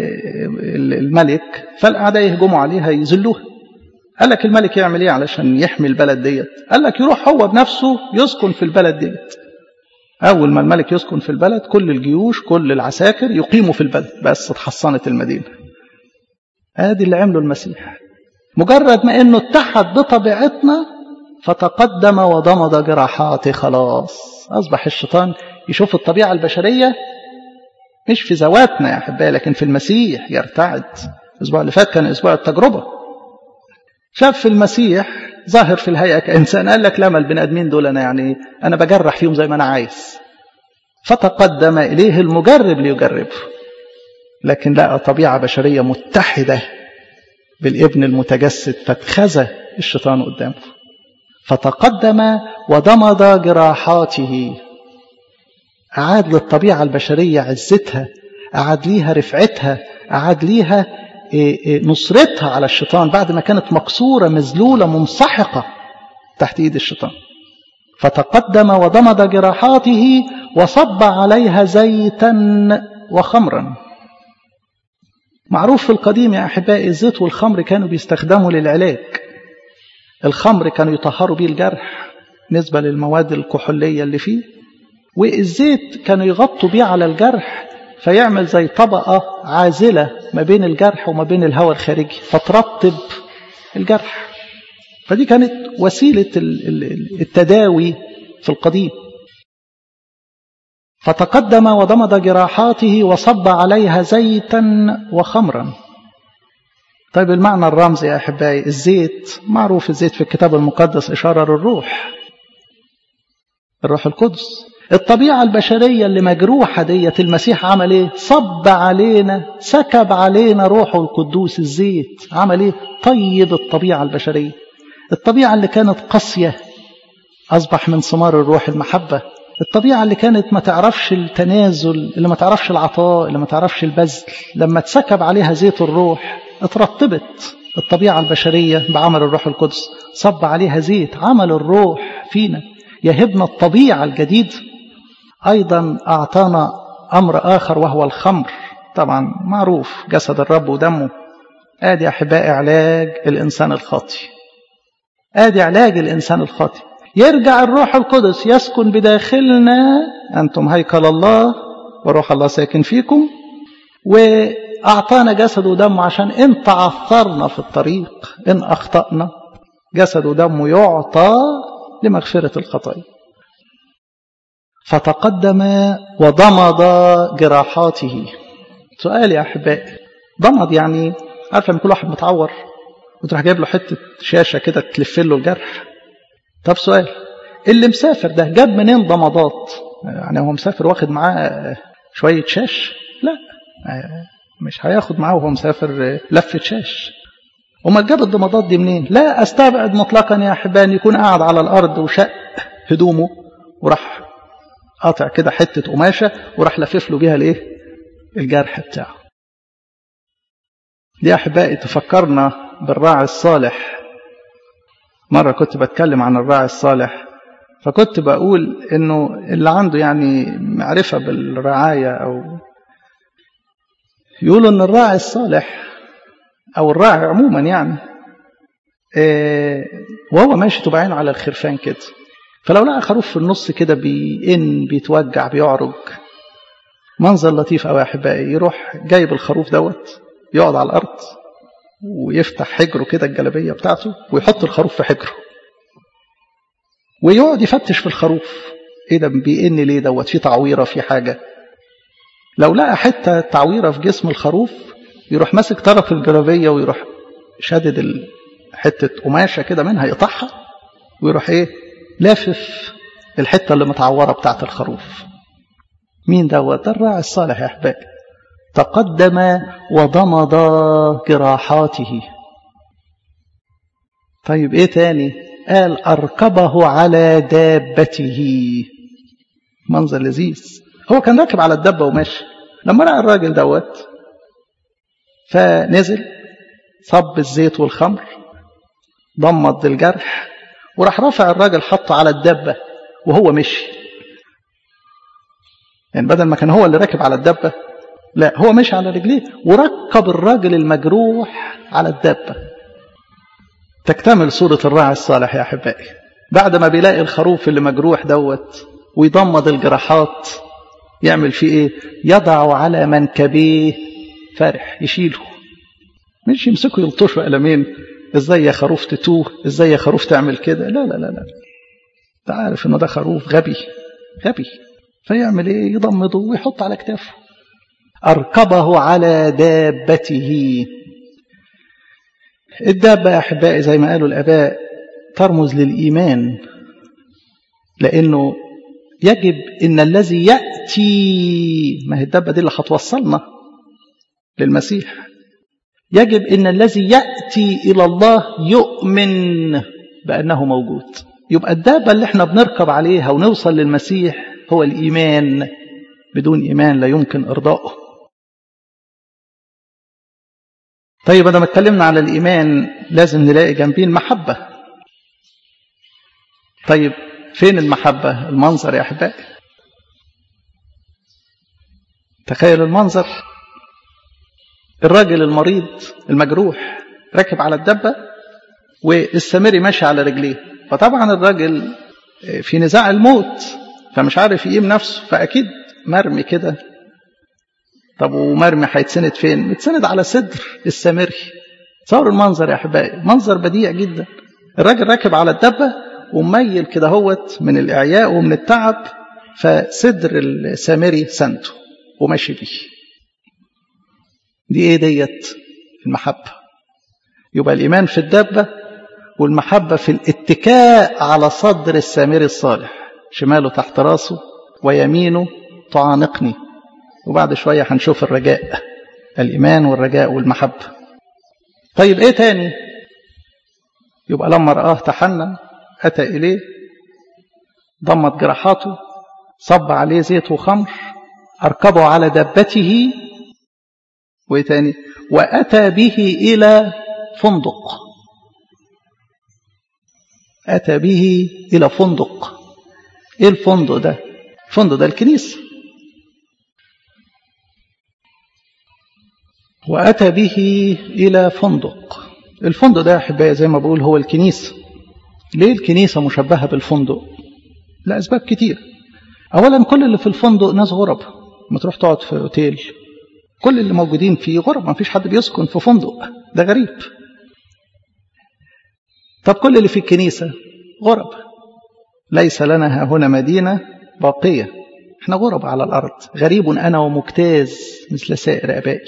الملك فالأعداء يهجموا عليها يذلوها قال لك الملك يعمل ايه علشان يحمي البلد ديت قال لك يروح هو بنفسه يسكن في البلد ديت أول ما الملك يسكن في البلد كل الجيوش كل العساكر يقيموا في البلد بس اتحصنت المدينة ادي اللي عمله المسيح مجرد ما انه اتحد بطبيعتنا فتقدم وضمد جراحاته خلاص أصبح الشيطان يشوف الطبيعة البشرية مش في ذواتنا يا أحبائي لكن في المسيح يرتعد الأسبوع اللي فات كان أسبوع التجربة شاف في المسيح ظاهر في الهيئة كإنسان قال لك لما البني آدمين دول أنا يعني أنا بجرح فيهم زي ما أنا عايز فتقدم إليه المجرب ليجربه لكن لقى طبيعة بشرية متحدة بالابن المتجسد فاتخذ الشيطان قدامه فتقدم وضمد جراحاته أعاد للطبيعة البشرية عزتها أعاد ليها رفعتها أعاد ليها نصرتها على الشيطان بعد ما كانت مكسورة مذلولة منسحقة تحت إيد الشيطان فتقدم وضمد جراحاته وصب عليها زيتا وخمرا معروف في القديم يا أحبائي الزيت والخمر كانوا بيستخدموا للعلاج الخمر كانوا يطهروا بيه الجرح نسبة للمواد الكحولية اللي فيه والزيت كانوا يغطوا بيه على الجرح فيعمل زي طبقة عازلة ما بين الجرح وما بين الهواء الخارجي فترطب الجرح فدي كانت وسيلة التداوي في القديم فتقدم وضمد جراحاته وصب عليها زيتا وخمرا طيب المعنى الرمزي يا أحبائي الزيت معروف الزيت في الكتاب المقدس إشارة للروح الروح القدس الطبيعة البشرية اللي مجروحة ديت المسيح عمل ايه صب علينا سكب علينا روحه القدوس الزيت عمل ايه طيب الطبيعة البشرية الطبيعة اللي كانت قاسية أصبح من ثمار الروح المحبة الطبيعة اللي كانت ما تعرفش التنازل اللي ما تعرفش العطاء اللي ما تعرفش البذل لما اتسكب عليها زيت الروح اترطبت الطبيعة البشرية بعمل الروح القدس صب عليها زيت عمل الروح فينا يهبنا الطبيعة الجديدة أيضا أعطانا أمر آخر وهو الخمر طبعا معروف جسد الرب ودمه آدي أحبائي علاج الإنسان الخاطي آدي علاج الإنسان الخاطي يرجع الروح القدس يسكن بداخلنا أنتم هيكل الله وروح الله ساكن فيكم وأعطانا جسد ودمه عشان إن تعثرنا في الطريق إن أخطأنا جسد ودمه يعطى لمغفرة الخطايا فتقدم وضمد جراحاته سؤال يا أحبائي ضمد يعني عارف لما كل واحد متعور وتروح جايب له حتة شاشة كده تلف له الجرح طب سؤال اللي مسافر ده جاب منين ضمادات يعني هو مسافر واخد معاه شوية شاش لا مش هياخد معاه وهو مسافر لفة شاش امال جاب الضمادات دي منين لا استبعد مطلقا يا احبان يكون قاعد على الارض وشق هدومه وراح قاطع كده حتة قماشة وراح لفف له بيها الايه الجرح بتاعه دي أحبائي تفكرنا بالراعي الصالح مرة كنت بتكلم عن الراعي الصالح فكنت بقول انه اللي عنده يعني معرفة بالرعاية او يقولوا ان الراعي الصالح او الراعي عموما يعني إيه وهو ماشي تبقى عينه على الخرفان كده فلو لقى خروف في النص كده بيئن بيتوجع بيعرج منظر لطيف قوي يا احبائي يروح جايب الخروف دوت يقعد على الارض ويفتح حجره كده الجلابيه بتاعته ويحط الخروف في حجره ويقعد يفتش في الخروف ايه ده بيئن ليه دوت في تعويره في حاجه لو لقى حته تعويره في جسم الخروف يروح ماسك طرف الجلابيه ويروح شادد حته قماشه كده منها يقطعها ويروح ايه لافف الحته اللي متعوره بتاعت الخروف مين دوت ده الراعي الصالح يا احبائي تقدم وضمد جراحاته طيب ايه تاني قال اركبه على دابته منظر لذيذ هو كان راكب على الدبه وماشي لما راى الراجل دوت فنزل صب الزيت والخمر ضمد الجرح وراح رافع الراجل حطه على الدبه وهو مشي يعني بدل ما كان هو اللي راكب على الدبه لا هو مشي على رجليه وركب الراجل المجروح على الدابة تكتمل صورة الراعي الصالح يا أحبائي بعد ما بيلاقي الخروف اللي مجروح دوت ويضمد الجراحات يعمل فيه ايه يضع على منكبيه فرح يشيله مش يمسكه يلطشه قلمين ازاي يا خروف تتوه ازاي يا خروف تعمل كده لا لا لا لا انت عارف انه ده خروف غبي غبي فيعمل ايه يضمده ويحط على كتافه أركبه على دابته الدابة يا أحبائي زي ما قالوا الآباء ترمز للإيمان لأنه يجب إن الذي يأتي ما هي الدابة دي اللي هتوصلنا للمسيح يجب إن الذي يأتي إلى الله يؤمن بأنه موجود يبقى الدابة اللي احنا بنركب عليها ونوصل للمسيح هو الإيمان بدون إيمان لا يمكن إرضائه طيب أنا ما اتكلمنا على الإيمان لازم نلاقي جنبيه المحبة طيب فين المحبة المنظر يا أحبائي تخيل المنظر الراجل المريض المجروح راكب على الدبة والسامري ماشي على رجليه فطبعا الراجل في نزاع الموت فمش عارف يقيم نفسه فأكيد مرمي كده طب ومرمي هيتسند فين متسند على صدر السامري تصوروا المنظر يا احبائي منظر بديع جدا الراجل راكب على الدبه وميل كده هوت من الاعياء ومن التعب فصدر السامري سنده وماشي بيه دي ايه ديت المحبه يبقى الايمان في الدبه والمحبه في الاتكاء على صدر السامري الصالح شماله تحت راسه ويمينه تعانقني وبعد شوية هنشوف الرجاء الإيمان والرجاء والمحبة طيب إيه تاني يبقى لما رآه تحنن أتى إليه ضمت جراحاته صب عليه زيت وخمر أركبه على دبته وإيه تاني وأتى به إلى فندق أتى به إلى فندق إيه الفندق ده الفندق ده الكنيسة وأتى به إلى فندق الفندق ده أحبائي زي ما بقول هو الكنيسة ليه الكنيسة مشبهة بالفندق لأسباب كتير أولا كل اللي في الفندق ناس غرب ما تروح تقعد في أوتيل كل اللي موجودين فيه غرب ما فيش حد بيسكن في فندق ده غريب طب كل اللي في الكنيسة غرب ليس لنا هنا مدينة باقية احنا غرب على الأرض غريب أنا ومجتاز مثل سائر أبائي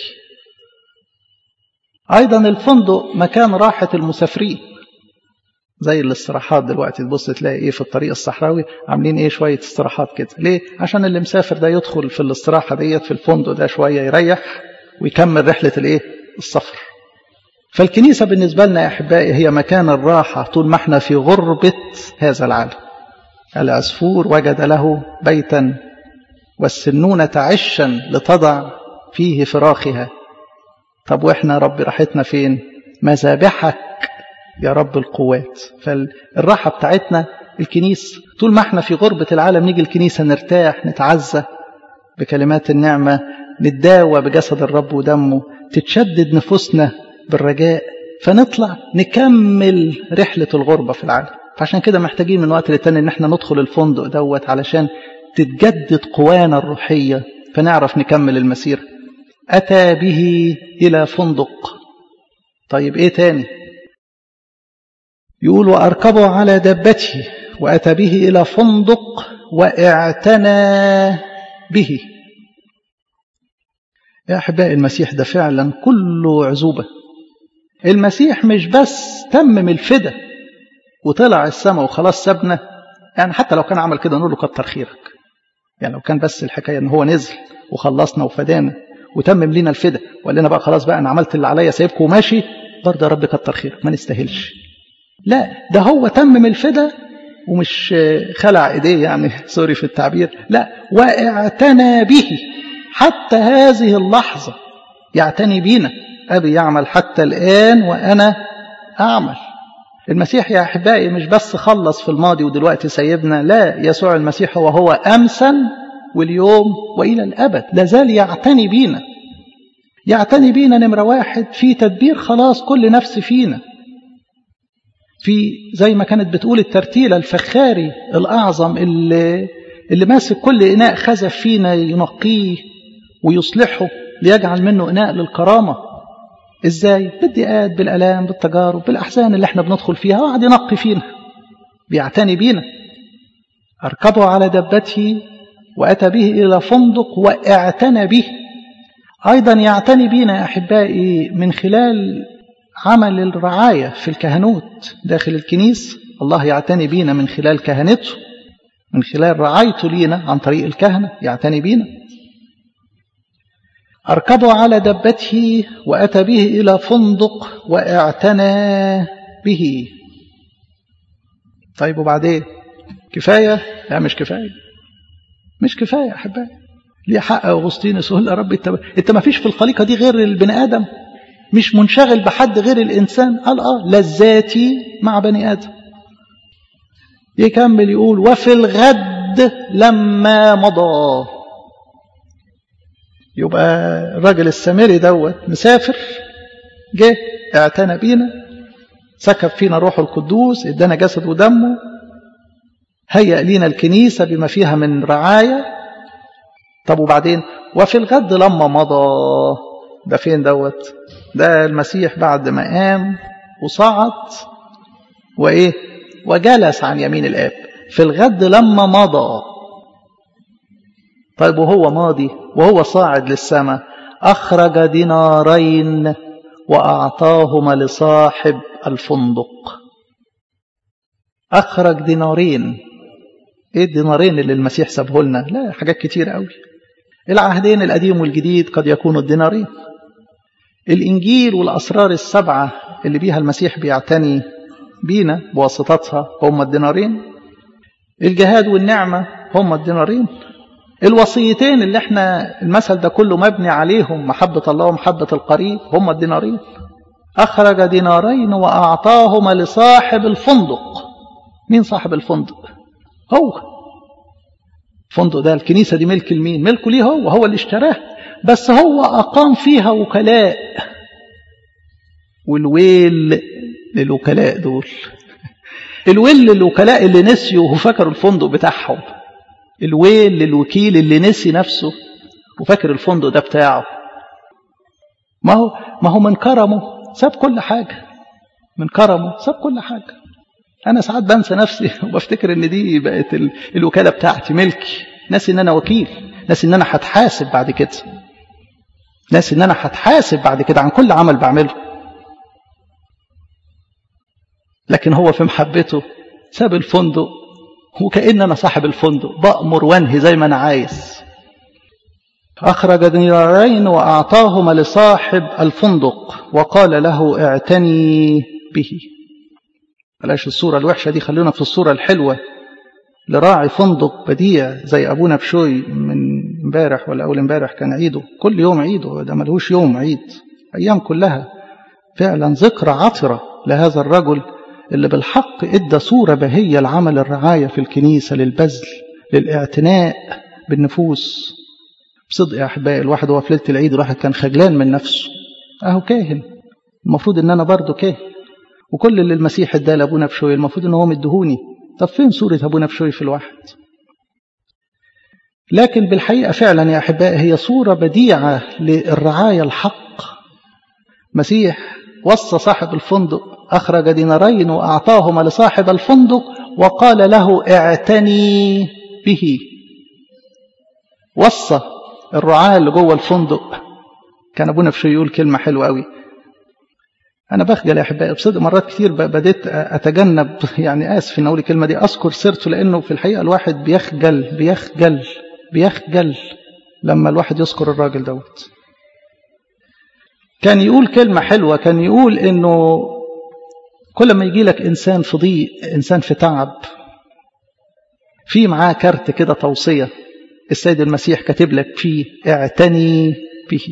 أيضا الفندق مكان راحة المسافرين زي الاستراحات دلوقتي تبص تلاقي ايه في الطريق الصحراوي عاملين ايه شويه استراحات كده ليه عشان اللي مسافر ده يدخل في الاستراحه ديت في الفندق ده شويه يريح ويكمل رحله الايه السفر فالكنيسه بالنسبه لنا يا احبائي هي مكان الراحه طول ما احنا في غربه هذا العالم العصفور وجد له بيتا والسنونة عشا لتضع فيه فراخها طب واحنا رب راحتنا فين مذابحك يا رب القوات فالراحة بتاعتنا الكنيسة طول ما احنا في غربة العالم نيجي الكنيسة نرتاح نتعزى بكلمات النعمة نتداوى بجسد الرب ودمه تتشدد نفوسنا بالرجاء فنطلع نكمل رحلة الغربة في العالم فعشان كده محتاجين من وقت للتاني ان احنا ندخل الفندق دوت علشان تتجدد قوانا الروحية فنعرف نكمل المسيرة أتى به إلى فندق طيب إيه تاني يقول وأركبه على دبته وأتى به إلى فندق واعتنى به يا أحبائي المسيح ده فعلا كله عزوبة المسيح مش بس تمم الفدا وطلع السماء وخلاص سابنا يعني حتى لو كان عمل كده نقول له كتر خيرك يعني لو كان بس الحكاية ان هو نزل وخلصنا وفدانا وتمم لنا الفدا وقال لنا بقى خلاص بقى انا عملت اللي عليا سايبكم وماشي برضه يا رب كتر خيرك ما نستاهلش لا ده هو تمم الفدا ومش خلع ايديه يعني سوري في التعبير لا واعتنى به حتى هذه اللحظة يعتني بينا أبي يعمل حتى الآن وأنا أعمل المسيح يا أحبائي مش بس خلص في الماضي ودلوقتي سيبنا لا يسوع المسيح هو هو أمسا واليوم وإلى الأبد لازال يعتني بينا يعتني بينا نمرة واحد في تدبير خلاص كل نفس فينا في زي ما كانت بتقول الترتيلة الفخاري الأعظم اللي, اللي ماسك كل إناء خزف فينا ينقيه ويصلحه ليجعل منه إناء للكرامة إزاي؟ بالضيقات بالألام بالتجارب بالأحزان اللي احنا بندخل فيها وقعد ينقي فينا بيعتني بينا أركبه على دبته وأتى به إلى فندق واعتنى به أيضا يعتني بنا يا أحبائي من خلال عمل الرعاية في الكهنوت داخل الكنيسة الله يعتني بينا من خلال كهنته من خلال رعايته لينا عن طريق الكهنة يعتني بينا أركبه على دبته وأتى به إلى فندق واعتنى به طيب وبعدين كفاية لا مش كفاية مش كفاية يا أحبائي ليه حق أغسطينوس يقول يا رب انت, انت ما فيش في الخليقة دي غير البني آدم مش منشغل بحد غير الإنسان قال آه لذاتي مع بني آدم يكمل يقول وفي الغد لما مضى يبقى الراجل السامري دوت مسافر جه اعتنى بينا سكب فينا روحه القدوس ادانا جسد ودمه هيأ لينا الكنيسة بما فيها من رعاية طب وبعدين وفي الغد لما مضى ده فين دوت ده المسيح بعد ما قام وصعد وإيه وجلس عن يمين الآب في الغد لما مضى طيب وهو ماضي وهو صاعد للسماء أخرج دينارين وأعطاهما لصاحب الفندق أخرج دينارين إيه الدينارين اللي المسيح سابه لنا لا حاجات كتير قوي العهدين القديم والجديد قد يكونوا الدينارين الإنجيل والأسرار السبعة اللي بيها المسيح بيعتني بينا بواسطتها هم الدينارين الجهاد والنعمة هم الدينارين الوصيتين اللي احنا المثل ده كله مبني عليهم محبة الله ومحبة القريب هم الدينارين أخرج دينارين وأعطاهما لصاحب الفندق مين صاحب الفندق هو الفندق ده الكنيسة دي ملك لمين ملكه ليه هو هو اللي اشتراه بس هو أقام فيها وكلاء والويل للوكلاء دول الويل للوكلاء اللي نسيوا وفكروا الفندق بتاعهم الويل للوكيل اللي نسي نفسه وفاكر الفندق ده بتاعه ما هو ما هو من كرمه ساب كل حاجة من كرمه ساب كل حاجة أنا ساعات بنسى نفسي وبفتكر إن دي بقت الوكالة بتاعتي ملكي ناسي إن أنا وكيل ناسي إن أنا هتحاسب بعد كده ناسي إن أنا هتحاسب بعد كده عن كل عمل بعمله لكن هو في محبته ساب الفندق وكأن أنا صاحب الفندق بأمر وانهي زي ما أنا عايز أخرج دينارين وأعطاهما لصاحب الفندق وقال له اعتني به بلاش الصورة الوحشة دي خلينا في الصورة الحلوة لراعي فندق بديع زي أبونا بشوي من امبارح ولا أول امبارح كان عيده كل يوم عيده ده ملهوش يوم عيد أيام كلها فعلا ذكرى عطرة لهذا الرجل اللي بالحق ادى صورة بهية لعمل الرعاية في الكنيسة للبذل للاعتناء بالنفوس بصدق يا أحبائي الواحد هو في ليلة العيد الواحد كان خجلان من نفسه أهو كاهن المفروض إن أنا برضه كاهن وكل اللي المسيح اداه لأبونا بشوي المفروض إن هو مدهوني طب فين صورة أبونا بشوي في الواحد لكن بالحقيقة فعلا يا أحبائي هي صورة بديعة للرعاية الحق مسيح وصى صاحب الفندق أخرج دينارين وأعطاهما لصاحب الفندق وقال له اعتني به وصى الرعاة اللي جوه الفندق كان أبونا في يقول كلمة حلوة قوي أنا بخجل يا أحبائي بصدق مرات كتير بديت أتجنب يعني آسف إن أقول الكلمة دي أذكر سيرته لأنه في الحقيقة الواحد بيخجل بيخجل بيخجل لما الواحد يذكر الراجل دوت كان يقول كلمة حلوة كان يقول إنه كل ما يجي لك إنسان في ضيق إنسان في تعب في معاه كارت كده توصية السيد المسيح كاتب لك فيه اعتني به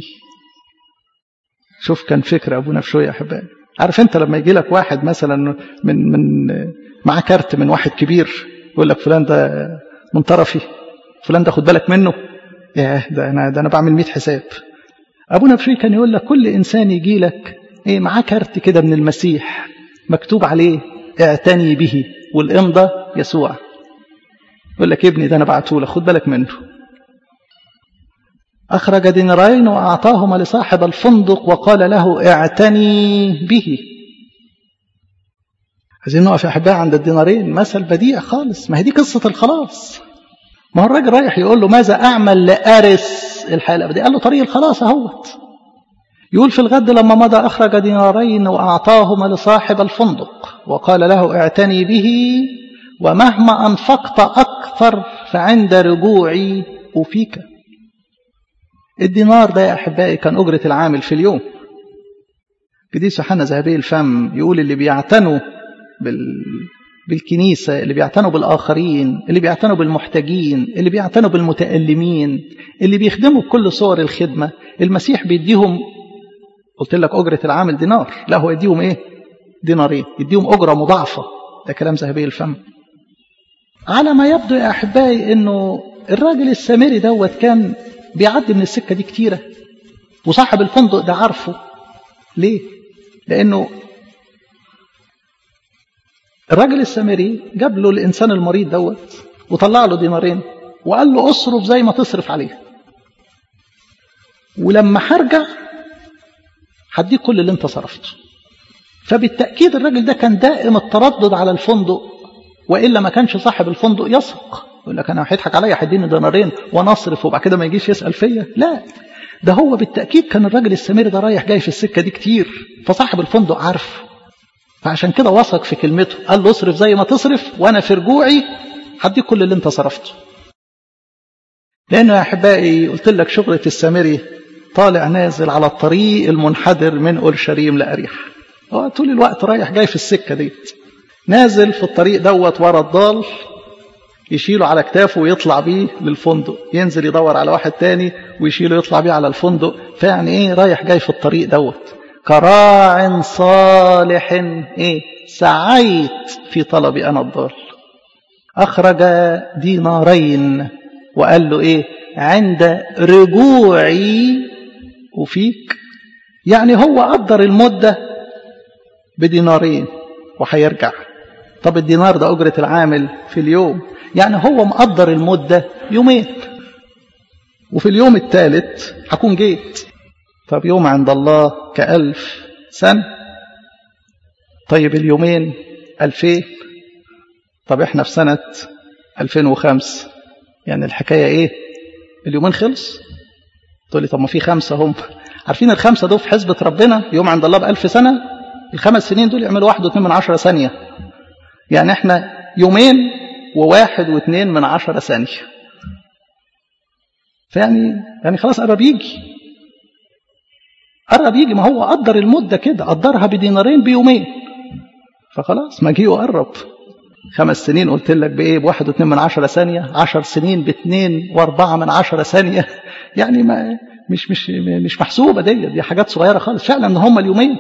شوف كان فكر أبونا في شوية يا أحبائي عارف أنت لما يجي لك واحد مثلا من من معاه كارت من واحد كبير يقول لك فلان ده من طرفي فلان ده خد بالك منه ياه ده أنا ده أنا بعمل 100 حساب أبونا في كان يقول لك كل إنسان يجي لك إيه معاه كارت كده من المسيح مكتوب عليه اعتني به والإمضة يسوع يقول لك ابني ده أنا بعته لك خد بالك منه أخرج دينارين وأعطاهما لصاحب الفندق وقال له اعتني به عايزين نقف يا أحباء عند الدينارين مثل بديع خالص ما هي دي قصة الخلاص ما هو الراجل رايح يقول له ماذا أعمل لأرث الحياة الأبدية قال له طريق الخلاص أهوت يقول في الغد لما مضى أخرج دينارين وأعطاهما لصاحب الفندق وقال له اعتني به ومهما أنفقت أكثر فعند رجوعي أوفيك الدينار ده يا أحبائي كان أجرة العامل في اليوم قديس يوحنا ذهبي الفم يقول اللي بيعتنوا بال... بالكنيسة اللي بيعتنوا بالآخرين اللي بيعتنوا بالمحتاجين اللي بيعتنوا بالمتألمين اللي بيخدموا بكل صور الخدمة المسيح بيديهم قلت لك أجرة العامل دينار لا هو يديهم إيه دينارين يديهم أجرة مضاعفة ده كلام ذهبي الفم على ما يبدو يا أحبائي أنه الراجل السامري دوت كان بيعدي من السكة دي كتيرة وصاحب الفندق ده عارفه ليه لأنه الراجل السامري جاب له الإنسان المريض دوت وطلع له دينارين وقال له اصرف زي ما تصرف عليه ولما هرجع هديك كل اللي انت صرفته فبالتأكيد الراجل ده كان دائم التردد على الفندق وإلا ما كانش صاحب الفندق يثق يقول لك أنا هيضحك عليا هيديني دينارين وأنا أصرف وبعد كده ما يجيش يسأل فيا لا ده هو بالتأكيد كان الراجل السمير ده رايح جاي في السكة دي كتير فصاحب الفندق عارف فعشان كده وثق في كلمته قال له اصرف زي ما تصرف وأنا في رجوعي هديك كل اللي انت صرفته لأنه يا أحبائي قلت لك شغلة السامري طالع نازل على الطريق المنحدر من أورشليم لأريح هو طول الوقت رايح جاي في السكة ديت نازل في الطريق دوت ورا الضال يشيله على كتافه ويطلع بيه للفندق ينزل يدور على واحد تاني ويشيله يطلع بيه على الفندق فيعني ايه رايح جاي في الطريق دوت كراع صالح ايه سعيت في طلبي انا الضال اخرج دينارين وقال له ايه عند رجوعي وفيك يعني هو قدر المدة بدينارين وهيرجع طب الدينار ده أجرة العامل في اليوم يعني هو مقدر المدة يومين وفي اليوم الثالث هكون جيت طب يوم عند الله كألف سنة طيب اليومين ألفين طب احنا في سنة 2005 يعني الحكاية ايه اليومين خلص تقول لي طب ما في خمسة هم عارفين الخمسة دول في حسبة ربنا يوم عند الله بألف سنة الخمس سنين دول يعملوا واحد واثنين من عشرة ثانية يعني احنا يومين وواحد واثنين من عشرة ثانية فيعني يعني خلاص قرب يجي قرب يجي ما هو قدر المدة كده قدرها بدينارين بيومين فخلاص مجيئه قرب خمس سنين قلت لك بايه بواحد واتنين من عشرة ثانية عشر سنين باتنين واربعة من عشرة ثانية يعني ما مش مش مش محسوبة دي دي حاجات صغيرة خالص فعلا هم اليومين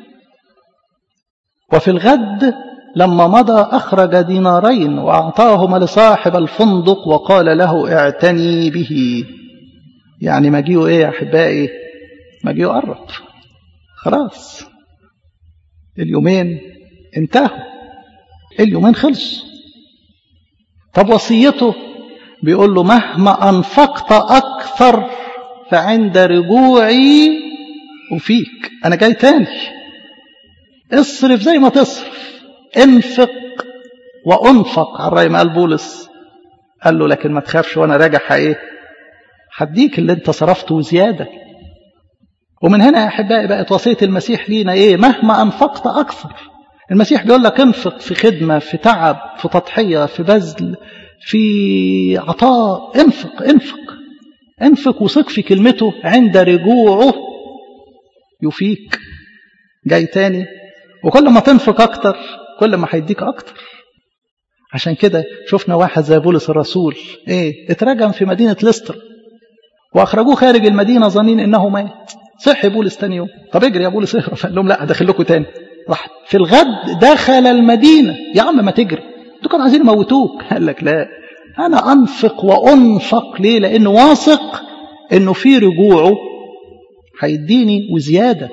وفي الغد لما مضى أخرج دينارين وأعطاهما لصاحب الفندق وقال له اعتني به يعني مجيئه إيه يا أحبائي مجيئه قرب خلاص اليومين انتهوا اليومين خلصوا طب وصيته بيقول له مهما أنفقت أكثر فعند رجوعي وفيك أنا جاي تاني اصرف زي ما تصرف انفق وانفق على الرأي ما قال بولس قال له لكن ما تخافش وانا راجع ايه هديك اللي انت صرفته وزياده ومن هنا يا احبائي بقت وصيه المسيح لينا ايه مهما انفقت اكثر المسيح بيقول لك انفق في خدمه في تعب في تضحيه في بذل في عطاء انفق انفق انفق وثق في كلمته عند رجوعه يفيك جاي تاني وكل ما تنفق اكتر كل ما هيديك اكتر عشان كده شفنا واحد زي بولس الرسول ايه اترجم في مدينه لستر واخرجوه خارج المدينه ظنين انه مات صحي بولس تاني يوم طب اجري يا بولس اهرب قال لهم لا داخل لكم تاني راح في الغد دخل المدينه يا عم ما تجري انتوا كانوا عايزين يموتوك قال لك لا انا انفق وانفق ليه لانه واثق انه في رجوعه هيديني وزياده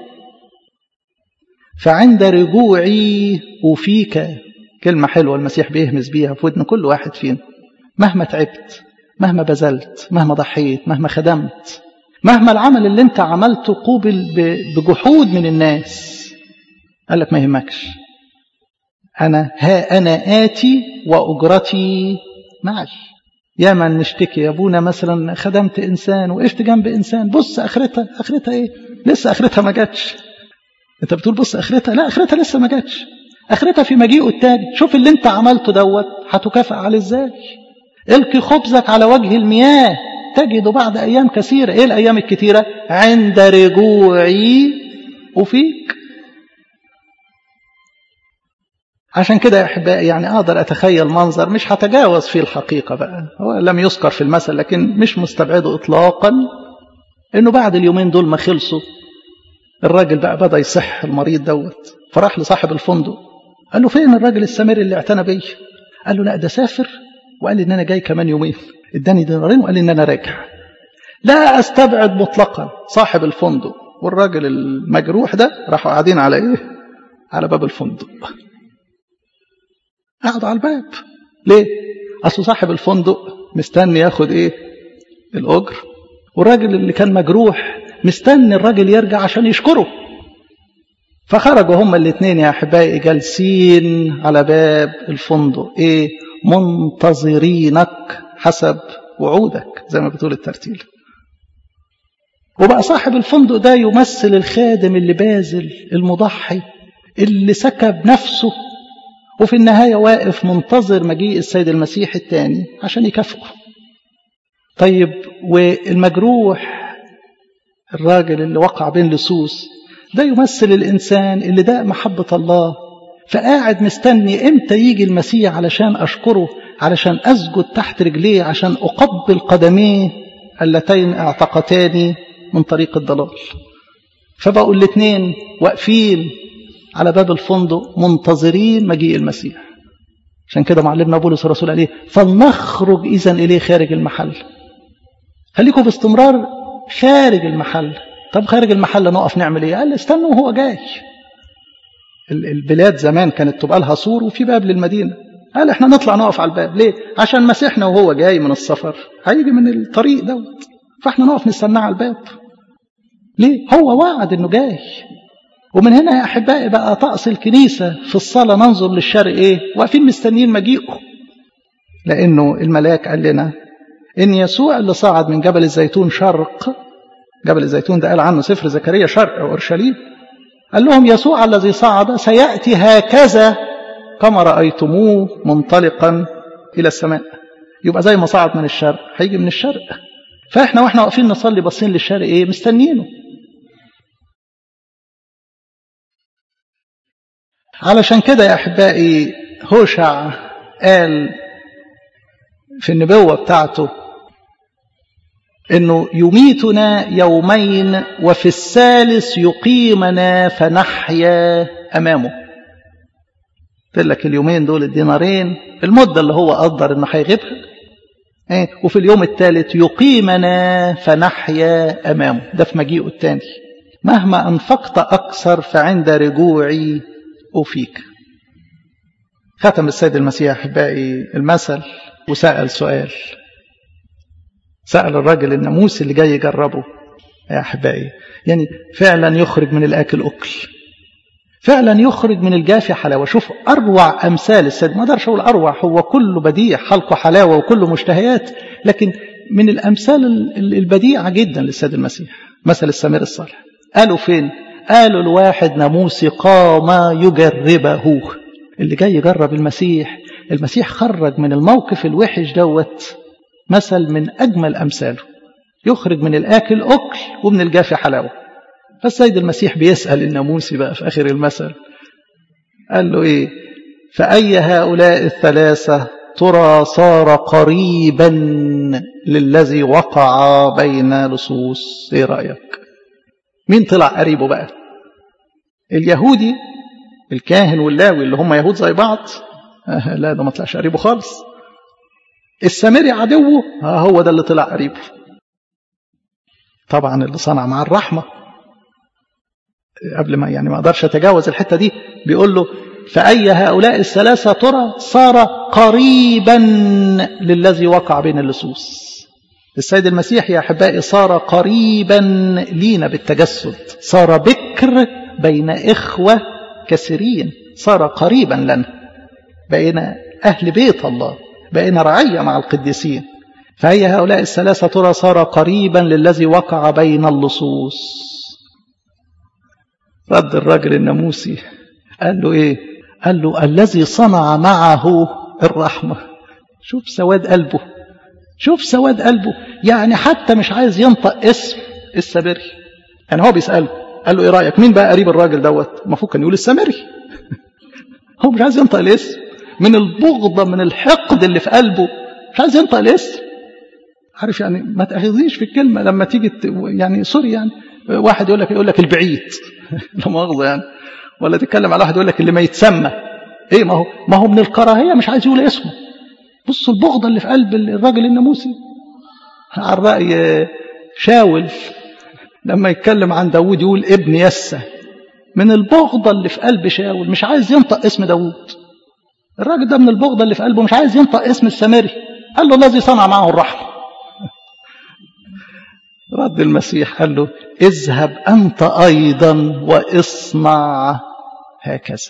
فعند رجوعي وفيك كلمة حلوة المسيح بيهمس بيها في ودن كل واحد فينا مهما تعبت مهما بذلت مهما ضحيت مهما خدمت مهما العمل اللي انت عملته قوبل بجحود من الناس قال لك ما يهمكش أنا ها أنا آتي وأجرتي معي يا من نشتكي يا ابونا مثلا خدمت إنسان وقفت جنب إنسان بص آخرتها آخرتها إيه لسه آخرتها ما جاتش انت بتقول بص اخرتها لا اخرتها لسه ما جاتش اخرتها في مجيئه التاني شوف اللي انت عملته دوت هتكافئ عليه ازاي القي خبزك على وجه المياه تجد بعد ايام كثيره ايه الايام الكثيره عند رجوعي وفيك عشان كده يا احبائي يعني اقدر اتخيل منظر مش هتجاوز فيه الحقيقه بقى هو لم يذكر في المثل لكن مش مستبعده اطلاقا انه بعد اليومين دول ما خلصوا الراجل بقى بدا يصح المريض دوت فراح لصاحب الفندق قال له فين الراجل السامري اللي اعتنى بيا قال له لا ده سافر وقال لي ان انا جاي كمان يومين اداني دينارين وقال لي ان انا راجع لا استبعد مطلقا صاحب الفندق والراجل المجروح ده راحوا قاعدين على ايه على باب الفندق قعدوا على الباب ليه اصل صاحب الفندق مستني ياخد ايه الاجر والراجل اللي كان مجروح مستني الراجل يرجع عشان يشكره فخرجوا هما الاثنين يا احبائي جالسين على باب الفندق ايه منتظرينك حسب وعودك زي ما بتقول الترتيل وبقى صاحب الفندق ده يمثل الخادم اللي باذل المضحي اللي سكب نفسه وفي النهاية واقف منتظر مجيء السيد المسيح الثاني عشان يكافئه طيب والمجروح الراجل اللي وقع بين لصوص ده يمثل الإنسان اللي ده محبة الله فقاعد مستني إمتى يجي المسيح علشان أشكره علشان أسجد تحت رجليه عشان أقبل قدميه اللتين اعتقتاني من طريق الضلال فبقوا الاثنين واقفين على باب الفندق منتظرين مجيء المسيح عشان كده معلمنا بولس الرسول عليه فلنخرج إذا إليه خارج المحل خليكم باستمرار خارج المحل طب خارج المحل نقف نعمل ايه قال استنوا وهو جاي البلاد زمان كانت تبقى لها سور وفي باب للمدينة قال احنا نطلع نقف على الباب ليه عشان مسيحنا وهو جاي من السفر هيجي من الطريق دوت فاحنا نقف نستناه على الباب ليه هو وعد انه جاي ومن هنا يا احبائي بقى طقس الكنيسه في الصلاه ننظر للشرق ايه واقفين مستنيين مجيئه لانه الملاك قال لنا ان يسوع اللي صعد من جبل الزيتون شرق جبل الزيتون ده قال عنه سفر زكريا شرق اورشليم قال لهم يسوع الذي صعد سياتي هكذا كما رايتموه منطلقا الى السماء يبقى زي ما صعد من الشرق هيجي من الشرق فاحنا واحنا واقفين نصلي باصين للشرق ايه مستنيينه علشان كده يا احبائي هوشع قال في النبوة بتاعته انه يميتنا يومين وفي الثالث يقيمنا فنحيا امامه قلت لك اليومين دول الدينارين المدة اللي هو قدر انه هيغيبها ايه وفي اليوم الثالث يقيمنا فنحيا امامه ده في مجيئه الثاني مهما انفقت اكثر فعند رجوعي اوفيك ختم السيد المسيح احبائي المثل وسال سؤال سال الراجل الناموس اللي جاي يجربه يا احبائي يعني فعلا يخرج من الاكل اكل فعلا يخرج من الجافي حلاوة شوف أروع أمثال السيد ما أقدرش أقول أروع هو كله بديع خلقه حلاوة وكله مشتهيات لكن من الأمثال البديعة جدا للسيد المسيح مثل السمير الصالح قالوا فين قالوا الواحد ناموسي قام يجربه اللي جاي يجرب المسيح المسيح خرج من الموقف الوحش دوت مثل من أجمل أمثاله يخرج من الآكل أكل ومن الجافي حلاوة فالسيد المسيح بيسأل الناموسي بقى في آخر المثل قال له إيه فأي هؤلاء الثلاثة ترى صار قريبا للذي وقع بين لصوص إيه رأيك مين طلع قريبه بقى اليهودي الكاهن واللاوي اللي هم يهود زي بعض آه لا ده ما طلعش قريبه خالص السامري عدوه آه هو ده اللي طلع قريبه طبعا اللي صنع مع الرحمه قبل ما يعني ما اقدرش اتجاوز الحته دي بيقول له فأي هؤلاء الثلاثة ترى صار قريبا للذي وقع بين اللصوص السيد المسيح يا أحبائي صار قريبا لينا بالتجسد صار بكر بين إخوة كثيرين صار قريبا لنا بقينا أهل بيت الله بقينا رعية مع القديسين فأي هؤلاء الثلاثة ترى صار قريبا للذي وقع بين اللصوص رد الرجل الناموسي قال له ايه قال له الذي صنع معه الرحمة شوف سواد قلبه شوف سواد قلبه يعني حتى مش عايز ينطق اسم السامري يعني هو بيسأله قال له ايه رأيك مين بقى قريب الراجل دوت المفروض كان يقول السامري هو مش عايز ينطق الاسم من البغضة من الحقد اللي في قلبه مش عايز ينطق الاسم عارف يعني ما تأخذنيش في الكلمة لما تيجي يعني سوري يعني واحد يقول لك يقول لك البعيد لا مؤاخذة يعني ولا تتكلم على واحد يقول لك اللي ما يتسمى ايه ما هو ما هو من الكراهيه مش عايز يقول اسمه بصوا البغضه اللي في قلب الراجل الناموسي على الراي شاول لما يتكلم عن داوود يقول ابن يسى من البغضه اللي في قلب شاول مش عايز ينطق اسم داوود الراجل ده من البغضه اللي في قلبه مش عايز ينطق اسم السامري قال له الذي صنع معه الرحمه رد المسيح قال له اذهب أنت أيضا واصنع هكذا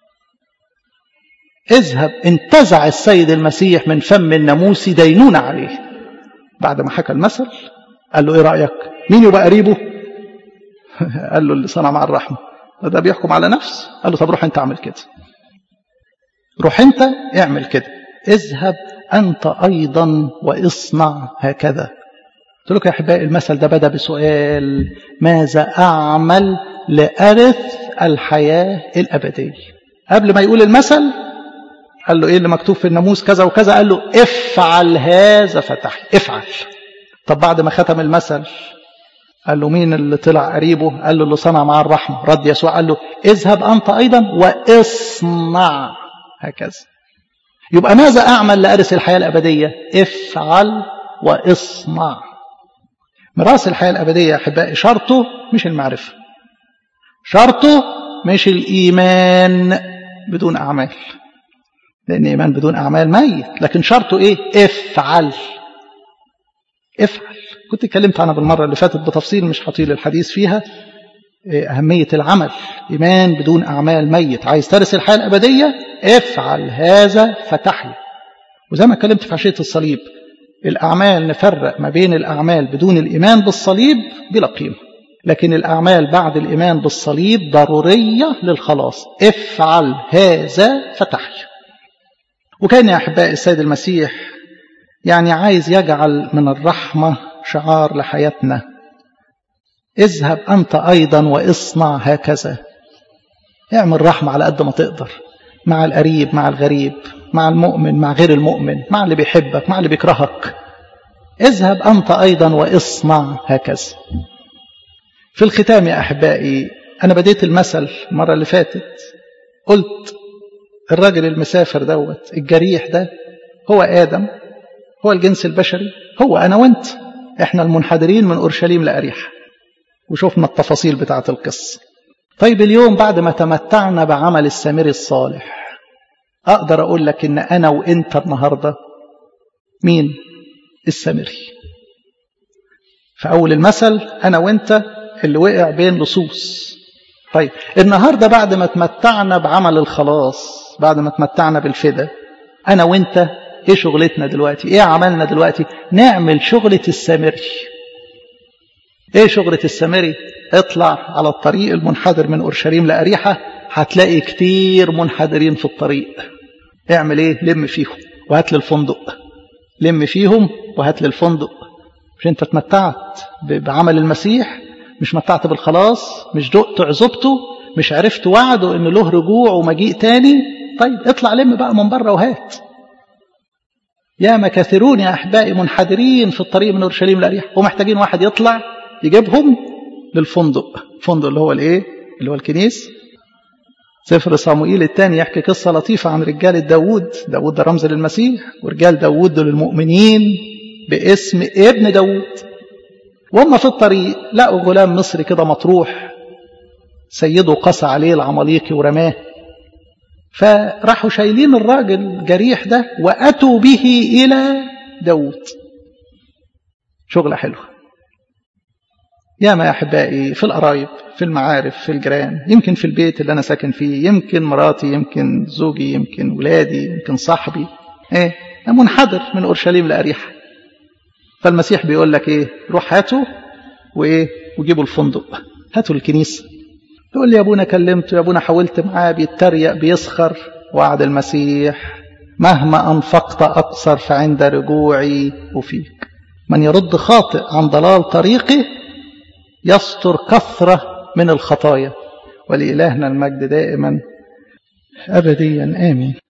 اذهب انتزع السيد المسيح من فم الناموس دينون عليه بعد ما حكى المثل قال له ايه رأيك مين يبقى قريبه قال له اللي صنع مع الرحمة ده بيحكم على نفس قال له طب روح انت اعمل كده روح انت اعمل كده اذهب أنت أيضا واصنع هكذا قلت لكم يا احبائي المثل ده بدا بسؤال ماذا اعمل لارث الحياه الابديه قبل ما يقول المثل قال له ايه اللي مكتوب في الناموس كذا وكذا قال له افعل هذا فتح افعل طب بعد ما ختم المثل قال له مين اللي طلع قريبه قال له اللي صنع معاه الرحمه رد يسوع قال له اذهب انت ايضا واصنع هكذا يبقى ماذا اعمل لارث الحياه الابديه افعل واصنع ميراث الحياة الأبدية يا أحبائي شرطه مش المعرفة شرطه مش الإيمان بدون أعمال لأن إيمان بدون أعمال ميت لكن شرطه إيه افعل افعل كنت اتكلمت عنها بالمرة اللي فاتت بتفصيل مش هطيل الحديث فيها أهمية العمل إيمان بدون أعمال ميت عايز ترث الحياة الأبدية افعل هذا فتحيا وزي ما اتكلمت في عشية الصليب الأعمال نفرق ما بين الأعمال بدون الإيمان بالصليب بلا قيمة لكن الأعمال بعد الإيمان بالصليب ضرورية للخلاص افعل هذا فتحيا وكان يا أحبائي السيد المسيح يعني عايز يجعل من الرحمة شعار لحياتنا اذهب أنت أيضا واصنع هكذا اعمل رحمة على قد ما تقدر مع القريب مع الغريب مع المؤمن مع غير المؤمن مع اللي بيحبك مع اللي بيكرهك اذهب أنت أيضا واصنع هكذا في الختام يا أحبائي أنا بديت المثل المرة اللي فاتت قلت الراجل المسافر دوت الجريح ده هو آدم هو الجنس البشري هو أنا وأنت إحنا المنحدرين من أورشليم لأريحة وشوفنا التفاصيل بتاعة القصة طيب اليوم بعد ما تمتعنا بعمل السامري الصالح أقدر أقول لك إن أنا وإنت النهاردة مين السامري في أول المثل أنا وإنت اللي وقع بين لصوص طيب النهاردة بعد ما تمتعنا بعمل الخلاص بعد ما تمتعنا بالفدا أنا وإنت إيه شغلتنا دلوقتي إيه عملنا دلوقتي نعمل شغلة السامري إيه شغلة السامري اطلع على الطريق المنحدر من أورشليم لأريحة هتلاقي كتير منحدرين في الطريق اعمل ايه لم فيهم وهات لي الفندق لم فيهم وهات لي الفندق مش انت اتمتعت بعمل المسيح مش متعت بالخلاص مش دقت عزوبته مش عرفت وعده ان له رجوع ومجيء تاني طيب اطلع لم بقى من بره وهات يا ما كثيرون يا احبائي منحدرين في الطريق من اورشليم لاريحه ومحتاجين واحد يطلع يجيبهم للفندق الفندق اللي هو الايه اللي هو الكنيس سفر صموئيل الثاني يحكي قصة لطيفة عن رجال داود داود ده رمز للمسيح ورجال داود دول المؤمنين باسم ابن داود وهم في الطريق لقوا غلام مصري كده مطروح سيده قسى عليه العماليقي ورماه فراحوا شايلين الراجل الجريح ده وأتوا به إلى داود شغلة حلوة يا ما يا أحبائي في القرايب في المعارف في الجيران يمكن في البيت اللي أنا ساكن فيه يمكن مراتي يمكن زوجي يمكن ولادي يمكن صاحبي إيه منحدر من أورشليم لأريحة فالمسيح بيقول لك إيه روح هاتوا وإيه وجيبوا الفندق هاتوا الكنيسة يقول لي يا أبونا كلمته يا أبونا حاولت معاه بيتريق بيسخر وعد المسيح مهما أنفقت أقصر فعند رجوعي أفيك من يرد خاطئ عن ضلال طريقه يستر كثرة من الخطايا ولإلهنا المجد دائما أبديا آمين